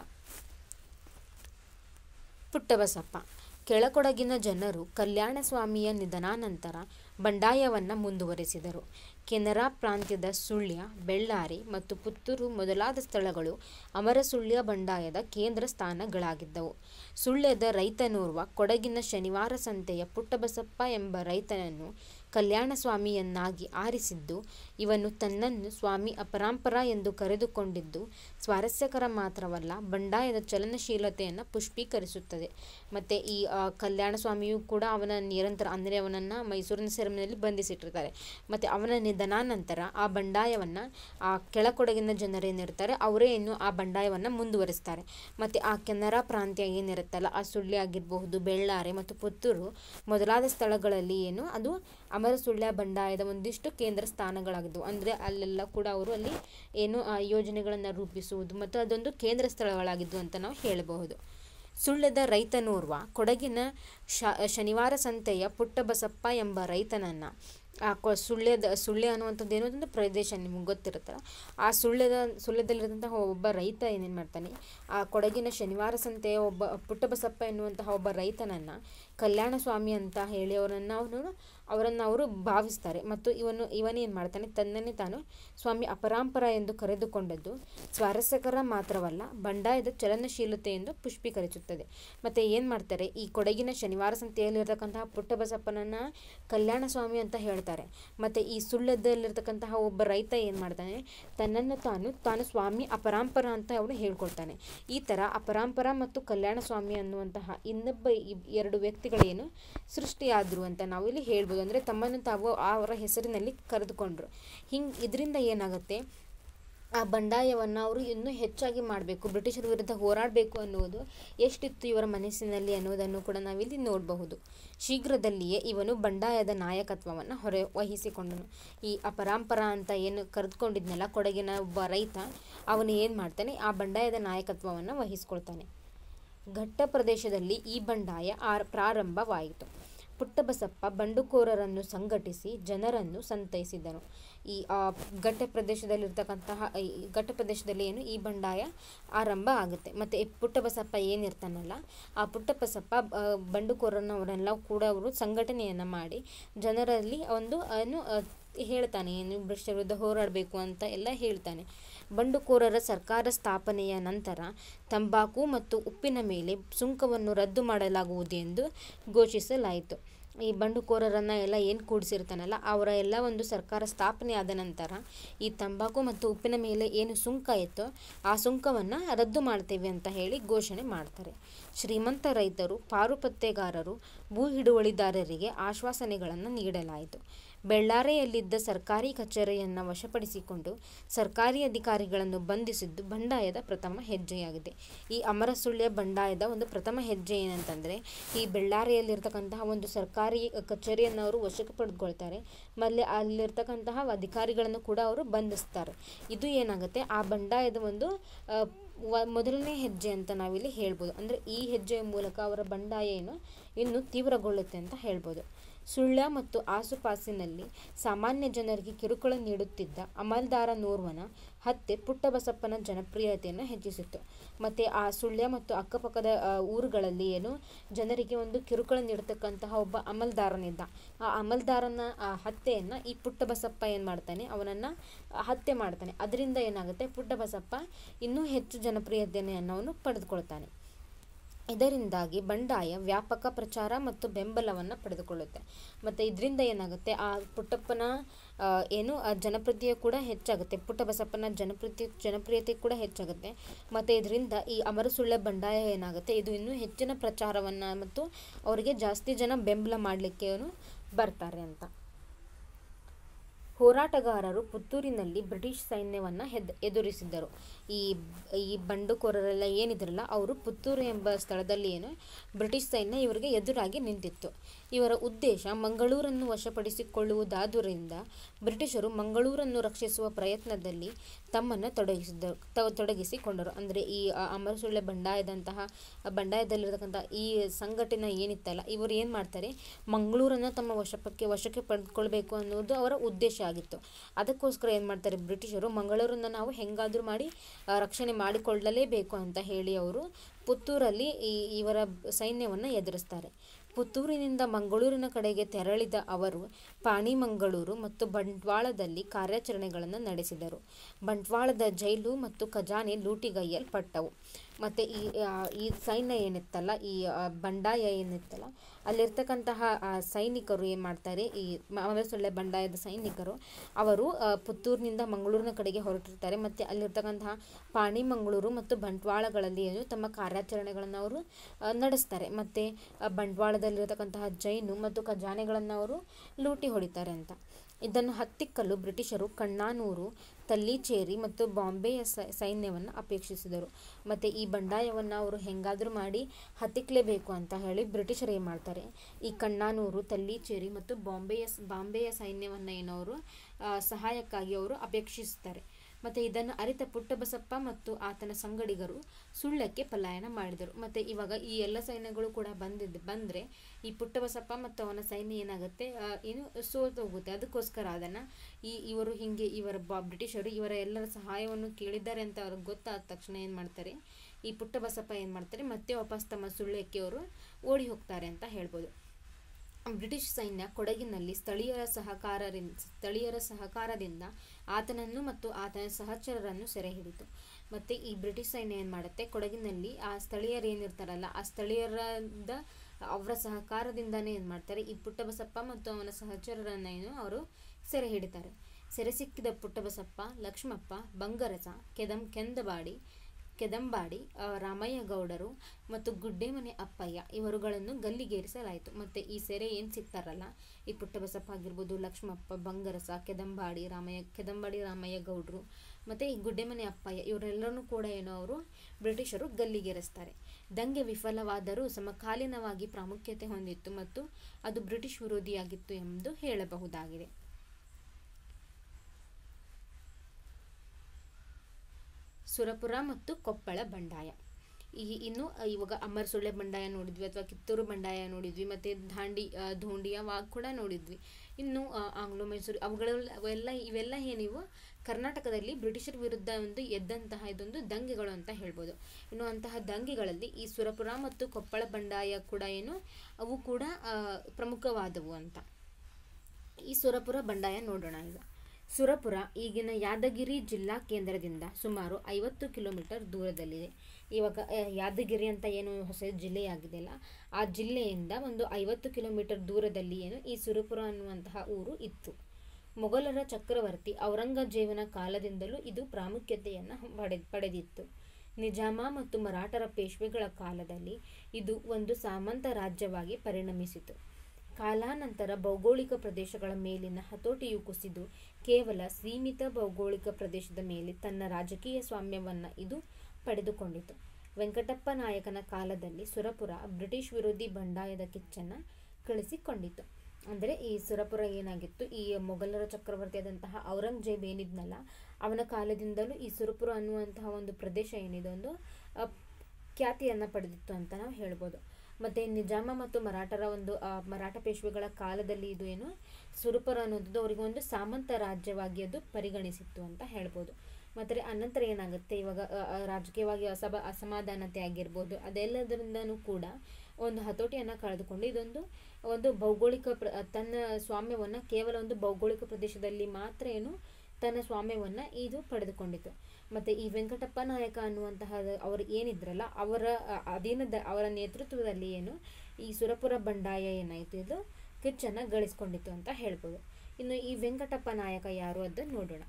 S1: ಪುಟ್ಟಬಸಪ್ಪ ಕೆಳಕೊಡಗಿನ ಜನರು ಕಲ್ಯಾಣ ಸ್ವಾಮಿಯ ನಿಧನಾನಂತರ ಬಂಡಾಯವನ್ನು ಮುಂದುವರೆಸಿದರು ಕೆನರಾ ಪ್ರಾಂತ್ಯದ ಸುಳ್ಯ ಬೆಳ್ಳಾರಿ ಮತ್ತು ಪುತ್ತೂರು ಮೊದಲಾದ ಸ್ಥಳಗಳು ಅಮರಸುಳ್ಯ ಬಂಡಾಯದ ಕೇಂದ್ರ ಸ್ಥಾನಗಳಾಗಿದ್ದವು ಸುಳ್ಯದ ರೈತನೋರ್ವ ಕೊಡಗಿನ ಶನಿವಾರ ಸಂತೆಯ ಪುಟ್ಟಬಸಪ್ಪ ಎಂಬ ರೈತನನ್ನು ಕಲ್ಯಾಣ ಸ್ವಾಮಿಯನ್ನಾಗಿ ಆರಿಸಿದ್ದು ಇವನು ತನ್ನನ್ನು ಸ್ವಾಮಿ ಅಪರಾಂಪರ ಎಂದು ಕರೆದುಕೊಂಡಿದ್ದು ಸ್ವಾರಸ್ಯಕರ ಮಾತ್ರವಲ್ಲ ಬಂಡಾಯದ ಚಲನಶೀಲತೆಯನ್ನು ಪುಷ್ಟೀಕರಿಸುತ್ತದೆ ಮತ್ತು ಈ ಆ, ಕಲ್ಯಾಣ ಸ್ವಾಮಿಯು ಕೂಡ ಅವನ ನಿರಂತರ ಅಂದರೆ ಅವನನ್ನು ಮೈಸೂರಿನ ಸೆರೆಮನೆಯಲ್ಲಿ ಬಂಧಿಸಿಟ್ಟಿರ್ತಾರೆ ಮತ್ತು ಅವನ ನಿಧನಾನಂತರ ಆ ಬಂಡಾಯವನ್ನು ಆ ಕೆಳಕೊಡಗಿನ ಜನರೇನಿರ್ತಾರೆ ಅವರೇ ಇನ್ನು ಆ ಬಂಡಾಯವನ್ನು ಮುಂದುವರಿಸ್ತಾರೆ ಮತ್ತು ಆ ಕೆನರಾ ಪ್ರಾಂತ್ಯ ಏನಿರುತ್ತಲ್ಲ ಆ ಸುಳ್ಯ ಆಗಿರಬಹುದು ಬೆಳ್ಳಾರೆ ಮತ್ತು ಪುತ್ತೂರು ಮೊದಲಾದ ಸ್ಥಳಗಳಲ್ಲಿ ಏನು ಅದು ಅಮರ ಸುಳ್ಯ ಬಂಡಾಯದ ಒಂದಿಷ್ಟು ಕೇಂದ್ರ ಸ್ಥಾನಗಳಾಗಿದ್ದವು ಅಂದರೆ ಅಲ್ಲೆಲ್ಲ ಕೂಡ ಅವರು ಅಲ್ಲಿ ಏನು ಆ, ಯೋಜನೆಗಳನ್ನು ರೂಪಿಸುವುದು ಮತ್ತು ಅದೊಂದು ಕೇಂದ್ರ ಸ್ಥಳಗಳಾಗಿದ್ದು ಅಂತ ನಾವು ಹೇಳಬಹುದು ಸುಳ್ಯದ ರೈತನೋರ್ವ ಕೊಡಗಿನ ಶ ಶನಿವಾರ ಸಂತೆಯ ಪುಟ್ಟಬಸಪ್ಪ ಎಂಬ ರೈತನನ್ನು ಆ ಕೊ ಸುಳ್ಯದ ಸುಳ್ಯ ಅನ್ನುವಂಥದ್ದು ಏನೋ ಒಂದು ಪ್ರದೇಶ ನಿಮ್ಗೆ ಗೊತ್ತಿರುತ್ತಲ್ಲ ಆ ಸುಳ್ಯದ ಸುಳ್ಯದಲ್ಲಿರುವಂತಹ ಒಬ್ಬ ರೈತ ಏನೇನು ಮಾಡ್ತಾನೆ ಆ ಕೊಡಗಿನ ಶನಿವಾರ ಸಂತೆಯ ಒಬ್ಬ ಪುಟ್ಟಬಸಪ್ಪ ಎನ್ನುವಂತಹ ಒಬ್ಬ ರೈತನನ್ನು ಕಲ್ಯಾಣ ಸ್ವಾಮಿ ಅಂತ ಹೇಳಿ ಅವರನ್ನು ಅವನು ಅವರನ್ನು ಅವರು ಭಾವಿಸ್ತಾರೆ ಮತ್ತು ಇವನು ಇವನೇನು ಮಾಡ್ತಾನೆ ತನ್ನನ್ನೇ ತಾನು ಸ್ವಾಮಿ ಅಪರಾಂಪರ ಎಂದು ಕರೆದುಕೊಂಡದ್ದು ಸ್ವಾರಸ್ಯಕರ ಮಾತ್ರವಲ್ಲ ಬಂಡಾಯದ ಚಲನಶೀಲತೆ ಎಂದು ಪುಷ್ಟೀಕರಿಸುತ್ತದೆ ಮತ್ತು ಏನು ಮಾಡ್ತಾರೆ ಈ ಕೊಡಗಿನ ಶನಿವಾರ ಸಂತೆಯಲ್ಲಿರ್ತಕ್ಕಂತಹ ಪುಟ್ಟಬಸಪ್ಪನನ್ನು ಕಲ್ಯಾಣ ಸ್ವಾಮಿ ಅಂತ ಹೇಳ್ತಾರೆ ಮತ್ತು ಈ ಸುಳ್ಳದಲ್ಲಿರ್ತಕ್ಕಂತಹ ಒಬ್ಬ ರೈತ ಏನು ಮಾಡ್ತಾನೆ ತನ್ನನ್ನು ತಾನು ತಾನು ಸ್ವಾಮಿ ಅಪರಾಂಪರ ಅಂತ ಅವನು ಹೇಳ್ಕೊಳ್ತಾನೆ ಈ ಥರ ಅಪರಾಂಪರ ಮತ್ತು ಕಲ್ಯಾಣ ಸ್ವಾಮಿ ಅನ್ನುವಂತಹ ಇನ್ನೊಬ್ಬ ಇಬ್- ಎರಡು ವ್ಯಕ್ತಿಗಳೇನು ಸೃಷ್ಟಿಯಾದರು ಅಂತ ನಾವು ಇಲ್ಲಿ ಹೇಳ್ಬೋದು ಅಂದರೆ ತಮ್ಮನ್ನು ತಾವು ಅವರ ಹೆಸರಿನಲ್ಲಿ ಕರೆದುಕೊಂಡ್ರು ಹಿಂಗೆ ಇದರಿಂದ ಏನಾಗುತ್ತೆ ಆ ಬಂಡಾಯವನ್ನು ಅವರು ಇನ್ನೂ ಹೆಚ್ಚಾಗಿ ಮಾಡಬೇಕು ಬ್ರಿಟಿಷರ ವಿರುದ್ಧ ಹೋರಾಡಬೇಕು ಅನ್ನುವುದು ಎಷ್ಟಿತ್ತು ಇವರ ಮನಸ್ಸಿನಲ್ಲಿ ಅನ್ನೋದನ್ನು ಕೂಡ ನಾವಿಲ್ಲಿ ನೋಡಬಹುದು ಶೀಘ್ರದಲ್ಲಿಯೇ ಇವನು ಬಂಡಾಯದ ನಾಯಕತ್ವವನ್ನು ಹೊರೆ ವಹಿಸಿಕೊಂಡನು ಈ ಅಪರಾಂಪರ ಅಂತ ಏನು ಕರೆದುಕೊಂಡಿದ್ನಲ್ಲ ಕೊಡಗಿನ ಒಬ್ಬ ರೈತ ಅವನು ಏನು ಮಾಡ್ತಾನೆ ಆ ಬಂಡಾಯದ ನಾಯಕತ್ವವನ್ನು ವಹಿಸ್ಕೊಳ್ತಾನೆ ಘಟ್ಟ ಪ್ರದೇಶದಲ್ಲಿ ಈ ಬಂಡಾಯ ಆರ್ ಪ್ರಾರಂಭವಾಯಿತು ಪುಟ್ಟಬಸಪ್ಪ ಬಂಡುಕೋರರನ್ನು ಸಂಘಟಿಸಿ ಜನರನ್ನು ಸಂತೈಸಿದನು ಈ ಆ, ಘಟ್ಟ ಪ್ರದೇಶದಲ್ಲಿರ್ತಕ್ಕಂತಹ ಈ ಘಟ್ಟ ಪ್ರದೇಶದಲ್ಲಿ ಏನು ಈ ಬಂಡಾಯ ಆರಂಭ ಆಗುತ್ತೆ ಮತ್ತು ಪುಟ್ಟಬಸಪ್ಪ ಏನಿರ್ತಾನಲ್ಲ ಆ ಪುಟ್ಟಬಸಪ್ಪ ಆ, ಬಂಡುಕೋರನವರೆಲ್ಲ ಕೂಡ ಅವರು ಸಂಘಟನೆಯನ್ನು ಮಾಡಿ ಜನರಲ್ಲಿ ಒಂದು ಏನು ಆ, ಹೇಳ್ತಾನೆ ಏನು ಬ್ರಿಟಿಷರ ವಿರುದ್ಧ ಹೋರಾಡಬೇಕು ಅಂತ ಎಲ್ಲ ಹೇಳ್ತಾನೆ ಬಂಡುಕೋರರ ಸರ್ಕಾರ ಸ್ಥಾಪನೆಯ ನಂತರ ತಂಬಾಕು ಮತ್ತು ಉಪ್ಪಿನ ಮೇಲೆ ಸುಂಕವನ್ನು ರದ್ದು ಮಾಡಲಾಗುವುದು ಎಂದು ಘೋಷಿಸಲಾಯಿತು ಈ ಬಂಡುಕೋರರನ್ನು ಎಲ್ಲ ಏನು ಕೂಡಿಸಿರ್ತಾನಲ್ಲ ಅವರ ಎಲ್ಲ ಒಂದು ಸರ್ಕಾರ ಸ್ಥಾಪನೆ ಆದ ನಂತರ ಈ ತಂಬಾಕು ಮತ್ತು ಉಪ್ಪಿನ ಮೇಲೆ ಏನು ಸುಂಕ ಇತ್ತೋ ಆ ಸುಂಕವನ್ನು ರದ್ದು ಮಾಡ್ತೇವೆ ಅಂತ ಹೇಳಿ ಘೋಷಣೆ ಮಾಡ್ತಾರೆ ಶ್ರೀಮಂತ ರೈತರು ಪಾರುಪತ್ತೆಗಾರರು ಭೂ ಹಿಡುವಳಿದಾರರಿಗೆ ಆಶ್ವಾಸನೆಗಳನ್ನು ನೀಡಲಾಯಿತು ಬೆಳ್ಳಾರೆಯಲ್ಲಿದ್ದ ಸರ್ಕಾರಿ ಕಚೇರಿಯನ್ನು ವಶಪಡಿಸಿಕೊಂಡು ಸರ್ಕಾರಿ ಅಧಿಕಾರಿಗಳನ್ನು ಬಂಧಿಸಿದ್ದು ಬಂಡಾಯದ ಪ್ರಥಮ ಹೆಜ್ಜೆಯಾಗಿದೆ ಈ ಅಮರಸುಳ್ಯ ಬಂಡಾಯದ ಒಂದು ಪ್ರಥಮ ಹೆಜ್ಜೆ ಏನಂತಂದರೆ ಈ ಬೆಳ್ಳಾರಿಯಲ್ಲಿರ್ತಕ್ಕಂತಹ ಒಂದು ಸರ್ಕಾರಿ ಕಚೇರಿಯನ್ನು ಅವರು ವಶಕ್ಕೆ ಪಡೆದುಕೊಳ್ತಾರೆ ಮತ್ತೆ ಅಲ್ಲಿರ್ತಕ್ಕಂತಹ ಅಧಿಕಾರಿಗಳನ್ನು ಕೂಡ ಅವರು ಬಂಧಿಸ್ತಾರೆ ಇದು ಏನಾಗುತ್ತೆ ಆ ಬಂಡಾಯದ ಒಂದು ಆ, ವ- ಮೊದಲನೇ ಹೆಜ್ಜೆ ಅಂತ ನಾವಿಲ್ಲಿ ಹೇಳ್ಬೋದು ಅಂದರೆ ಈ ಹೆಜ್ಜೆಯ ಮೂಲಕ ಅವರ ಬಂಡಾಯ ಏನು ಇನ್ನು ತೀವ್ರಗೊಳ್ಳುತ್ತೆ ಅಂತ ಹೇಳ್ಬೋದು ಸುಳ್ಯ ಮತ್ತು ಆಸುಪಾಸಿನಲ್ಲಿ ಸಾಮಾನ್ಯ ಜನರಿಗೆ ಕಿರುಕುಳ ನೀಡುತ್ತಿದ್ದ ಅಮಲ್ದಾರನೋರ್ವನ ಹತ್ಯೆ ಪುಟ್ಟಬಸಪ್ಪನ ಜನಪ್ರಿಯತೆಯನ್ನು ಹೆಚ್ಚಿಸಿತು ಮತ್ತು ಆ ಸುಳ್ಯ ಮತ್ತು ಅಕ್ಕಪಕ್ಕದ ಆ, ಊರುಗಳಲ್ಲಿ ಏನು ಜನರಿಗೆ ಒಂದು ಕಿರುಕುಳ ನೀಡತಕ್ಕಂತಹ ಒಬ್ಬ ಅಮಲ್ದಾರನಿದ್ದ ಆ ಅಮಲ್ದಾರನ ಆ ಹತ್ಯೆಯನ್ನು ಈ ಪುಟ್ಟಬಸಪ್ಪ ಏನು ಮಾಡ್ತಾನೆ ಅವನನ್ನು ಹತ್ಯೆ ಮಾಡ್ತಾನೆ ಅದರಿಂದ ಏನಾಗುತ್ತೆ ಪುಟ್ಟಬಸಪ್ಪ ಇನ್ನೂ ಹೆಚ್ಚು ಜನಪ್ರಿಯತೆಯನ್ನು ಅವನು ಪಡೆದುಕೊಳ್ತಾನೆ ಇದರಿಂದಾಗಿ ಬಂಡಾಯ ವ್ಯಾಪಕ ಪ್ರಚಾರ ಮತ್ತು ಬೆಂಬಲವನ್ನು ಪಡೆದುಕೊಳ್ಳುತ್ತೆ ಮತ್ತು ಇದರಿಂದ ಏನಾಗುತ್ತೆ ಆ ಪುಟ್ಟಪ್ಪನ ಆ, ಏನು ಆ ಜನಪ್ರಿಯತೆ ಕೂಡ ಹೆಚ್ಚಾಗುತ್ತೆ ಪುಟ್ಟಬಸಪ್ಪನ ಜನಪ್ರಿಯತೆ ಜನಪ್ರಿಯತೆ ಕೂಡ ಹೆಚ್ಚಾಗುತ್ತೆ ಮತ್ತು ಇದರಿಂದ ಈ ಅಮರಸುಳ್ಳ ಬಂಡಾಯ ಏನಾಗುತ್ತೆ ಇದು ಇನ್ನೂ ಹೆಚ್ಚಿನ ಪ್ರಚಾರವನ್ನು ಮತ್ತು ಅವರಿಗೆ ಜಾಸ್ತಿ ಜನ ಬೆಂಬಲ ಮಾಡಲಿಕ್ಕೆ ಬರ್ತಾರೆ ಅಂತ ಹೋರಾಟಗಾರರು ಪುತ್ತೂರಿನಲ್ಲಿ ಬ್ರಿಟಿಷ್ ಸೈನ್ಯವನ್ನು ಹೆದ್ ಎದುರಿಸಿದ್ದರು ಈ ಈ ಬಂಡುಕೋರರೆಲ್ಲ ಏನಿದ್ರಲ್ಲ ಅವರು ಪುತ್ತೂರು ಎಂಬ ಸ್ಥಳದಲ್ಲಿ ಏನು ಬ್ರಿಟಿಷ್ ಸೈನ್ಯ ಇವರಿಗೆ ಎದುರಾಗಿ ನಿಂತಿತ್ತು ಇವರ ಉದ್ದೇಶ ಮಂಗಳೂರನ್ನು ವಶಪಡಿಸಿಕೊಳ್ಳುವುದಾದುದರಿಂದ ಬ್ರಿಟಿಷರು ಮಂಗಳೂರನ್ನು ರಕ್ಷಿಸುವ ಪ್ರಯತ್ನದಲ್ಲಿ ತಮ್ಮನ್ನು ತೊಡಗಿಸಿದ್ದರು ತ- ತೊಡಗಿಸಿಕೊಂಡರು ಅಂದರೆ ಈ ಅ- ಅಮರಸುಳ್ಳೆ ಬಂಡಾಯದಂತಹ ಬಂಡಾಯದಲ್ಲಿರತಕ್ಕಂಥ ಈ ಸಂಘಟನೆ ಏನಿತ್ತಲ್ಲ ಇವರು ಏನು ಮಾಡ್ತಾರೆ ಮಂಗಳೂರನ್ನು ತಮ್ಮ ವಶಪಕ್ಕೆ ವಶಕ್ಕೆ ಪಡೆದುಕೊಳ್ಬೇಕು ಅನ್ನೋದು ಅವರ ಉದ್ದೇಶ ಆಗಿತ್ತು ಅದಕ್ಕೋಸ್ಕರ ಏನು ಮಾಡ್ತಾರೆ ಬ್ರಿಟಿಷರು ಮಂಗಳೂರನ್ನು ನಾವು ಹೆಂಗಾದರೂ ಮಾಡಿ ಆ, ರಕ್ಷಣೆ ಮಾಡಿಕೊಳ್ಳಲೇಬೇಕು ಅಂತ ಹೇಳಿ ಅವರು ಪುತ್ತೂರಲ್ಲಿ ಈ ಇವರ ಸೈನ್ಯವನ್ನು ಎದುರಿಸ್ತಾರೆ ಪುತ್ತೂರಿನಿಂದ ಮಂಗಳೂರಿನ ಕಡೆಗೆ ತೆರಳಿದ ಅವರು ಪಾಣಿಮಂಗಳೂರು ಮತ್ತು ಬಂಟ್ವಾಳದಲ್ಲಿ ಕಾರ್ಯಾಚರಣೆಗಳನ್ನು ನಡೆಸಿದರು ಬಂಟ್ವಾಳದ ಜೈಲು ಮತ್ತು ಖಜಾನೆ ಲೂಟಿಗೈಯಲ್ಪಟ್ಟವು ಮತ್ತು ಈ ಆ, ಈ ಸೈನ್ಯ ಏನಿತ್ತಲ್ಲ ಈ ಆ, ಬಂಡಾಯ ಏನಿತ್ತಲ್ಲ ಅಲ್ಲಿರ್ತಕ್ಕಂತಹ ಆ, ಸೈನಿಕರು ಏನು ಮಾಡ್ತಾರೆ ಈ ಅಮರಸೊಳ್ಳೆ ಬಂಡಾಯದ ಸೈನಿಕರು ಅವರು ಆ, ಪುತ್ತೂರಿನಿಂದ ಮಂಗಳೂರಿನ ಕಡೆಗೆ ಹೊರಟಿರ್ತಾರೆ ಮತ್ತು ಅಲ್ಲಿರ್ತಕ್ಕಂತಹ ಪಾಣಿ ಮಂಗಳೂರು ಮತ್ತು ಬಂಟ್ವಾಳಗಳಲ್ಲಿ ಏನು ತಮ್ಮ ಕಾರ್ಯಾಚರಣೆಗಳನ್ನು ಅವರು ಆ, ನಡೆಸ್ತಾರೆ ಮತ್ತು ಬಂಟ್ವಾಳದಲ್ಲಿರತಕ್ಕಂತಹ ಜೈನು ಮತ್ತು ಖಜಾನೆಗಳನ್ನು ಅವರು ಲೂಟಿ ಹೊಡಿತಾರೆ ಅಂತ ಇದನ್ನು ಹತ್ತಿಕ್ಕಲು ಬ್ರಿಟಿಷರು ಕಣ್ಣಾನೂರು ತಲ್ಲಿಚೇರಿ ಮತ್ತು ಬಾಂಬೆಯ ಸೈ- ಸೈನ್ಯವನ್ನು ಅಪೇಕ್ಷಿಸಿದರು ಮತ್ತು ಈ ಬಂಡಾಯವನ್ನು ಅವರು ಹೆಂಗಾದರೂ ಮಾಡಿ ಹತ್ತಿಕ್ಕಲೇಬೇಕು ಅಂತ ಹೇಳಿ ಬ್ರಿಟಿಷರು ಏನು ಮಾಡ್ತಾರೆ ಈ ಕಣ್ಣಾನೂರು ತಲ್ಲಿಚೇರಿ ಮತ್ತು ಬಾಂಬೆಯ ಸ್- ಬಾಂಬೆಯ ಸೈನ್ಯವನ್ನು ಏನವರು ಆ, ಸಹಾಯಕ್ಕಾಗಿ ಅವರು ಅಪೇಕ್ಷಿಸುತ್ತಾರೆ ಮತ್ತು ಇದನ್ನು ಅರಿತ ಪುಟ್ಟಬಸಪ್ಪ ಮತ್ತು ಆತನ ಸಂಗಡಿಗರು ಸುಳ್ಳಕ್ಕೆ ಪಲಾಯನ ಮಾಡಿದರು ಮತ್ತು ಇವಾಗ ಈ ಎಲ್ಲ ಸೈನ್ಯಗಳು ಕೂಡ ಬಂದಿದ್ದು ಬಂದರೆ ಈ ಪುಟ್ಟಬಸಪ್ಪ ಮತ್ತು ಅವನ ಸೈನ್ಯ ಏನಾಗುತ್ತೆ ಆ, ಏನು ಸೋತು ಹೋಗುತ್ತೆ ಅದಕ್ಕೋಸ್ಕರ ಅದನ್ನು ಈ ಇವರು ಹೀಗೆ ಇವರ ಬಾ ಬ್ರಿಟಿಷರು ಇವರ ಎಲ್ಲರ ಸಹಾಯವನ್ನು ಕೇಳಿದ್ದಾರೆ ಅಂತ ಅವ್ರಿಗೆ ಗೊತ್ತಾದ ತಕ್ಷಣ ಏನು ಮಾಡ್ತಾರೆ ಈ ಪುಟ್ಟಬಸಪ್ಪ ಏನು ಮಾಡ್ತಾರೆ ಮತ್ತೆ ವಾಪಸ್ ತಮ್ಮ ಸುಳ್ಯಕ್ಕೆ ಅವರು ಓಡಿ ಹೋಗ್ತಾರೆ ಅಂತ ಹೇಳ್ಬೋದು ಬ್ರಿಟಿಷ್ ಸೈನ್ಯ ಕೊಡಗಿನಲ್ಲಿ ಸ್ಥಳೀಯರ ಸಹಕಾರರಿಂದ ಸ್ಥಳೀಯರ ಸಹಕಾರದಿಂದ ಆತನನ್ನು ಮತ್ತು ಆತನ ಸಹಚರರನ್ನು ಸೆರೆ ಹಿಡಿತು ಮತ್ತು ಈ ಬ್ರಿಟಿಷ್ ಸೈನ್ಯ ಏನು ಮಾಡುತ್ತೆ ಕೊಡಗಿನಲ್ಲಿ ಆ ಸ್ಥಳೀಯರು ಏನಿರ್ತಾರಲ್ಲ ಆ ಸ್ಥಳೀಯರದ ಅವರ ಸಹಕಾರದಿಂದನೇ ಏನು ಮಾಡ್ತಾರೆ ಈ ಪುಟ್ಟಬಸಪ್ಪ ಮತ್ತು ಅವನ ಸಹಚರರನ್ನ ಏನು ಅವರು ಸೆರೆ ಹಿಡಿತಾರೆ ಸೆರೆ ಸಿಕ್ಕಿದ ಪುಟ್ಟಬಸಪ್ಪ ಲಕ್ಷ್ಮಪ್ಪ ಬಂಗರಸ ಕೆದಂ ಕೆಂದಬಾಡಿ ಕೆದಂಬಾಡಿ ಆ, ರಾಮಯ್ಯ ಗೌಡರು ಮತ್ತು ಗುಡ್ಡೆಮನೆ ಅಪ್ಪಯ್ಯ ಇವರುಗಳನ್ನು ಗಲ್ಲಿಗೇರಿಸಲಾಯಿತು ಮತ್ತು ಈ ಸೆರೆ ಏನು ಸಿಗ್ತಾರಲ್ಲ ಈ ಪುಟ್ಟಬಸಪ್ಪ ಆಗಿರ್ಬೋದು ಲಕ್ಷ್ಮಪ್ಪ ಬಂಗರಸ ಕೆದಂಬಾಡಿ ರಾಮಯ್ಯ ಕೆದಂಬಾಡಿ ರಾಮಯ್ಯ ಗೌಡರು ಮತ್ತು ಈ ಗುಡ್ಡೆಮನೆ ಅಪ್ಪಯ್ಯ ಇವರೆಲ್ಲರನ್ನೂ ಕೂಡ ಏನೋ ಅವರು ಬ್ರಿಟಿಷರು ಗಲ್ಲಿಗೇರಿಸ್ತಾರೆ ದಂಗೆ ವಿಫಲವಾದರೂ ಸಮಕಾಲೀನವಾಗಿ ಪ್ರಾಮುಖ್ಯತೆ ಹೊಂದಿತ್ತು ಮತ್ತು ಅದು ಬ್ರಿಟಿಷ್ ವಿರೋಧಿಯಾಗಿತ್ತು ಎಂದು ಹೇಳಬಹುದಾಗಿದೆ ಸುರಪುರ ಮತ್ತು ಕೊಪ್ಪಳ ಬಂಡಾಯ ಈ ಇನ್ನು ಇವಾಗ ಅಮರ್ ಸುಳ್ಳೆ ಬಂಡಾಯ ನೋಡಿದ್ವಿ ಅಥವಾ ಕಿತ್ತೂರು ಬಂಡಾಯ ನೋಡಿದ್ವಿ ಮತ್ತು ದಾಂಡಿ ಆ, ಧೋಂಡಿಯ ವಾಗ್ ಕೂಡ ನೋಡಿದ್ವಿ ಇನ್ನು ಆ, ಆಂಗ್ಲೋ ಮೈಸೂರು ಅವುಗಳೆಲ್ಲ ಅವೆಲ್ಲ ಇವೆಲ್ಲ ಏನಿವು ಕರ್ನಾಟಕದಲ್ಲಿ ಬ್ರಿಟಿಷರ ವಿರುದ್ಧ ಒಂದು ಎದ್ದಂತಹ ಇದೊಂದು ದಂಗೆಗಳು ಅಂತ ಹೇಳ್ಬೋದು ಇನ್ನು ಅಂತಹ ದಂಗೆಗಳಲ್ಲಿ ಈ ಸುರಪುರ ಮತ್ತು ಕೊಪ್ಪಳ ಬಂಡಾಯ ಕೂಡ ಏನು ಅವು ಕೂಡ ಆ, ಪ್ರಮುಖವಾದವು ಅಂತ ಈ ಸುರಪುರ ಬಂಡಾಯ ನೋಡೋಣ ಈಗ ಸುರಪುರ ಈಗಿನ ಯಾದಗಿರಿ ಜಿಲ್ಲಾ ಕೇಂದ್ರದಿಂದ ಸುಮಾರು ಐವತ್ತು ಕಿಲೋಮೀಟರ್ ದೂರದಲ್ಲಿದೆ ಇವಾಗ ಆ, ಯಾದಗಿರಿ ಅಂತ ಏನು ಹೊಸ ಜಿಲ್ಲೆಯಾಗಿದೆಯಲ್ಲ ಆ ಜಿಲ್ಲೆಯಿಂದ ಒಂದು ಐವತ್ತು ಕಿಲೋಮೀಟರ್ ದೂರದಲ್ಲಿ ಏನು ಈ ಸುರಪುರ ಅನ್ನುವಂತಹ ಊರು ಇತ್ತು ಮೊಘಲರ ಚಕ್ರವರ್ತಿ ಔರಂಗಜೇಬನ ಕಾಲದಿಂದಲೂ ಇದು ಪ್ರಾಮುಖ್ಯತೆಯನ್ನು ಪಡೆ ಪಡೆದಿತ್ತು ನಿಜಾಮ ಮತ್ತು ಮರಾಠರ ಪೇಶ್ವೆಗಳ ಕಾಲದಲ್ಲಿ ಇದು ಒಂದು ಸಾಮಂತ ರಾಜ್ಯವಾಗಿ ಪರಿಣಮಿಸಿತು ಕಾಲಾನಂತರ ಭೌಗೋಳಿಕ ಪ್ರದೇಶಗಳ ಮೇಲಿನ ಹತೋಟಿಯು ಕುಸಿದು ಕೇವಲ ಸೀಮಿತ ಭೌಗೋಳಿಕ ಪ್ರದೇಶದ ಮೇಲೆ ತನ್ನ ರಾಜಕೀಯ ಸ್ವಾಮ್ಯವನ್ನು ಇದು ಪಡೆದುಕೊಂಡಿತು ವೆಂಕಟಪ್ಪ ನಾಯಕನ ಕಾಲದಲ್ಲಿ ಸುರಪುರ ಬ್ರಿಟಿಷ್ ವಿರೋಧಿ ಬಂಡಾಯದ ಕಿಚ್ಚನ್ನು ಕಳಿಸಿಕೊಂಡಿತು ಅಂದರೆ ಈ ಸುರಪುರ ಏನಾಗಿತ್ತು ಈ ಮೊಘಲರ ಚಕ್ರವರ್ತಿಯಾದಂತಹ ಔರಂಗಜೇಬ್ ಏನಿದ್ನಲ್ಲ ಅವನ ಕಾಲದಿಂದಲೂ ಈ ಸುರಪುರ ಅನ್ನುವಂತಹ ಒಂದು ಪ್ರದೇಶ ಏನಿದೆ ಒಂದು ಆ, ಖ್ಯಾತಿಯನ್ನು ಪಡೆದಿತ್ತು ಅಂತ ನಾವು ಹೇಳ್ಬೋದು ಮತ್ತು ನಿಜಾಮ ಮತ್ತು ಮರಾಠರ ಒಂದು ಆ, ಮರಾಠ ಪೇಶ್ವೆಗಳ ಕಾಲದಲ್ಲಿ ಇದು ಏನು ಸುರಪುರ ಅನ್ನೋದು ಅವರಿಗೆ ಒಂದು ಸಾಮಂತ ರಾಜ್ಯವಾಗಿ ಅದು ಪರಿಗಣಿಸಿತ್ತು ಅಂತ ಹೇಳ್ಬೋದು ಮತ್ತು ಅನಂತರ ಏನಾಗುತ್ತೆ ಇವಾಗ ಆ, ಆ, ರಾಜಕೀಯವಾಗಿ ಅಸಮ ಅಸಮಾಧಾನತೆ ಆಗಿರ್ಬೋದು ಅದೆಲ್ಲದರಿಂದನೂ ಕೂಡ ಒಂದು ಹತೋಟಿಯನ್ನು ಕಳೆದುಕೊಂಡು ಇದೊಂದು ಒಂದು ಭೌಗೋಳಿಕ ಪ್ರ ತನ್ನ ಸ್ವಾಮ್ಯವನ್ನು ಕೇವಲ ಒಂದು ಭೌಗೋಳಿಕ ಪ್ರದೇಶದಲ್ಲಿ ಮಾತ್ರ ಏನು ತನ್ನ ಸ್ವಾಮ್ಯವನ್ನು ಇದು ಪಡೆದುಕೊಂಡಿತು ಮತ್ತು ಈ ವೆಂಕಟಪ್ಪ ನಾಯಕ ಅನ್ನುವಂತಹ ಅವರು ಏನಿದ್ರಲ್ಲ ಅವರ ಅ, ಅಧೀನದ ಅವರ ನೇತೃತ್ವದಲ್ಲಿ ಏನು ಈ ಸುರಪುರ ಬಂಡಾಯ ಏನಾಯಿತು ಇದು ಕಿಚ್ಚನ್ನು ಗಳಿಸ್ಕೊಂಡಿತ್ತು ಅಂತ ಹೇಳ್ಬೋದು ಇನ್ನು ಈ ವೆಂಕಟಪ್ಪ ನಾಯಕ ಯಾರು ಅದನ್ನು ನೋಡೋಣ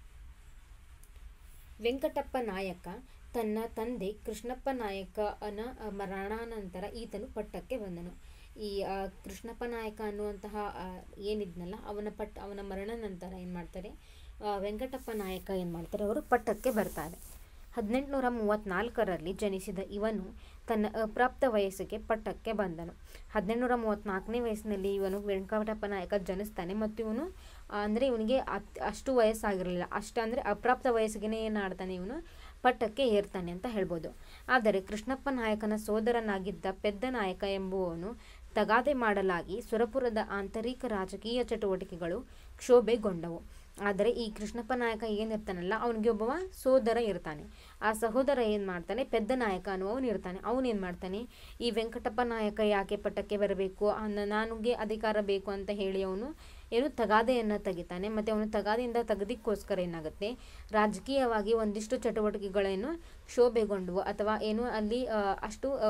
S1: ವೆಂಕಟಪ್ಪ ನಾಯಕ ತನ್ನ ತಂದೆ ಕೃಷ್ಣಪ್ಪ ನಾಯಕನ ಅ, ಮರಣಾನಂತರ ಈತನು ಪಟ್ಟಕ್ಕೆ ಬಂದನು ಈ ಆ, ಕೃಷ್ಣಪ್ಪ ನಾಯಕ ಅನ್ನುವಂತಹ ಆ, ಏನಿದ್ನಲ್ಲ ಅವನ ಪಟ್ಟ ಅವನ ಮರಣ ನಂತರ ಏನು ಮಾಡ್ತಾರೆ ಆ, ವೆಂಕಟಪ್ಪ ನಾಯಕ ಏನು ಮಾಡ್ತಾರೆ ಅವರು ಪಟ್ಟಕ್ಕೆ ಬರ್ತಾರೆ ಹದಿನೆಂಟುನೂರ ಮೂವತ್ತ್ನಾಲ್ಕರಲ್ಲಿ ಜನಿಸಿದ ಇವನು ತನ್ನ ಅಪ್ರಾಪ್ತ ವಯಸ್ಸಿಗೆ ಪಟ್ಟಕ್ಕೆ ಬಂದನು ಹದಿನೆಂಟುನೂರ ಮೂವತ್ತ್ನಾಲ್ಕನೇ ವಯಸ್ಸಿನಲ್ಲಿ ಇವನು ವೆಂಕಟಪ್ಪ ನಾಯಕ ಜನಿಸ್ತಾನೆ ಮತ್ತು ಇವನು ಅಂದರೆ ಇವನಿಗೆ ಅತ್ ಅಷ್ಟು ವಯಸ್ಸಾಗಿರಲಿಲ್ಲ ಅಷ್ಟು ಅಂದರೆ ಅಪ್ರಾಪ್ತ ವಯಸ್ಸಿಗೆ ಏನು ಆಡ್ತಾನೆ ಇವನು ಪಟ್ಟಕ್ಕೆ ಏರ್ತಾನೆ ಅಂತ ಹೇಳ್ಬೋದು ಆದರೆ ಕೃಷ್ಣಪ್ಪ ನಾಯಕನ ಸೋದರನಾಗಿದ್ದ ಪೆದ್ದ ನಾಯಕ ಎಂಬುವನು ತಗಾದೆ ಮಾಡಲಾಗಿ ಸುರಪುರದ ಆಂತರಿಕ ರಾಜಕೀಯ ಚಟುವಟಿಕೆಗಳು ಕ್ಷೋಭೆಗೊಂಡವು ಆದರೆ ಈ ಕೃಷ್ಣಪ್ಪ ನಾಯಕ ಏನಿರ್ತಾನಲ್ಲ ಅವನಿಗೆ ಒಬ್ಬವ ಸೋದರ ಇರ್ತಾನೆ ಆ ಸಹೋದರ ಏನು ಮಾಡ್ತಾನೆ ಪೆದ್ದ ನಾಯಕ ಅನ್ನುವವನು ಇರ್ತಾನೆ ಅವನೇನು ಮಾಡ್ತಾನೆ ಈ ವೆಂಕಟಪ್ಪ ನಾಯಕ ಯಾಕೆ ಪಟ್ಟಕ್ಕೆ ಬರಬೇಕು ಅನ್ನ ನನಗೆ ಅಧಿಕಾರ ಬೇಕು ಅಂತ ಹೇಳಿ ಅವನು ಏನು ತಗಾದೆಯನ್ನು ತೆಗಿತಾನೆ ಮತ್ತು ಅವನು ತಗಾದೆಯಿಂದ ತೆಗೆದಿಕ್ಕೋಸ್ಕರ ಏನಾಗುತ್ತೆ ರಾಜಕೀಯವಾಗಿ ಒಂದಿಷ್ಟು ಚಟುವಟಿಕೆಗಳೇನು ಕ್ಷೋಭೆಗೊಂಡವು ಅಥವಾ ಏನು ಅಲ್ಲಿ ಆ, ಅಷ್ಟು ಆ,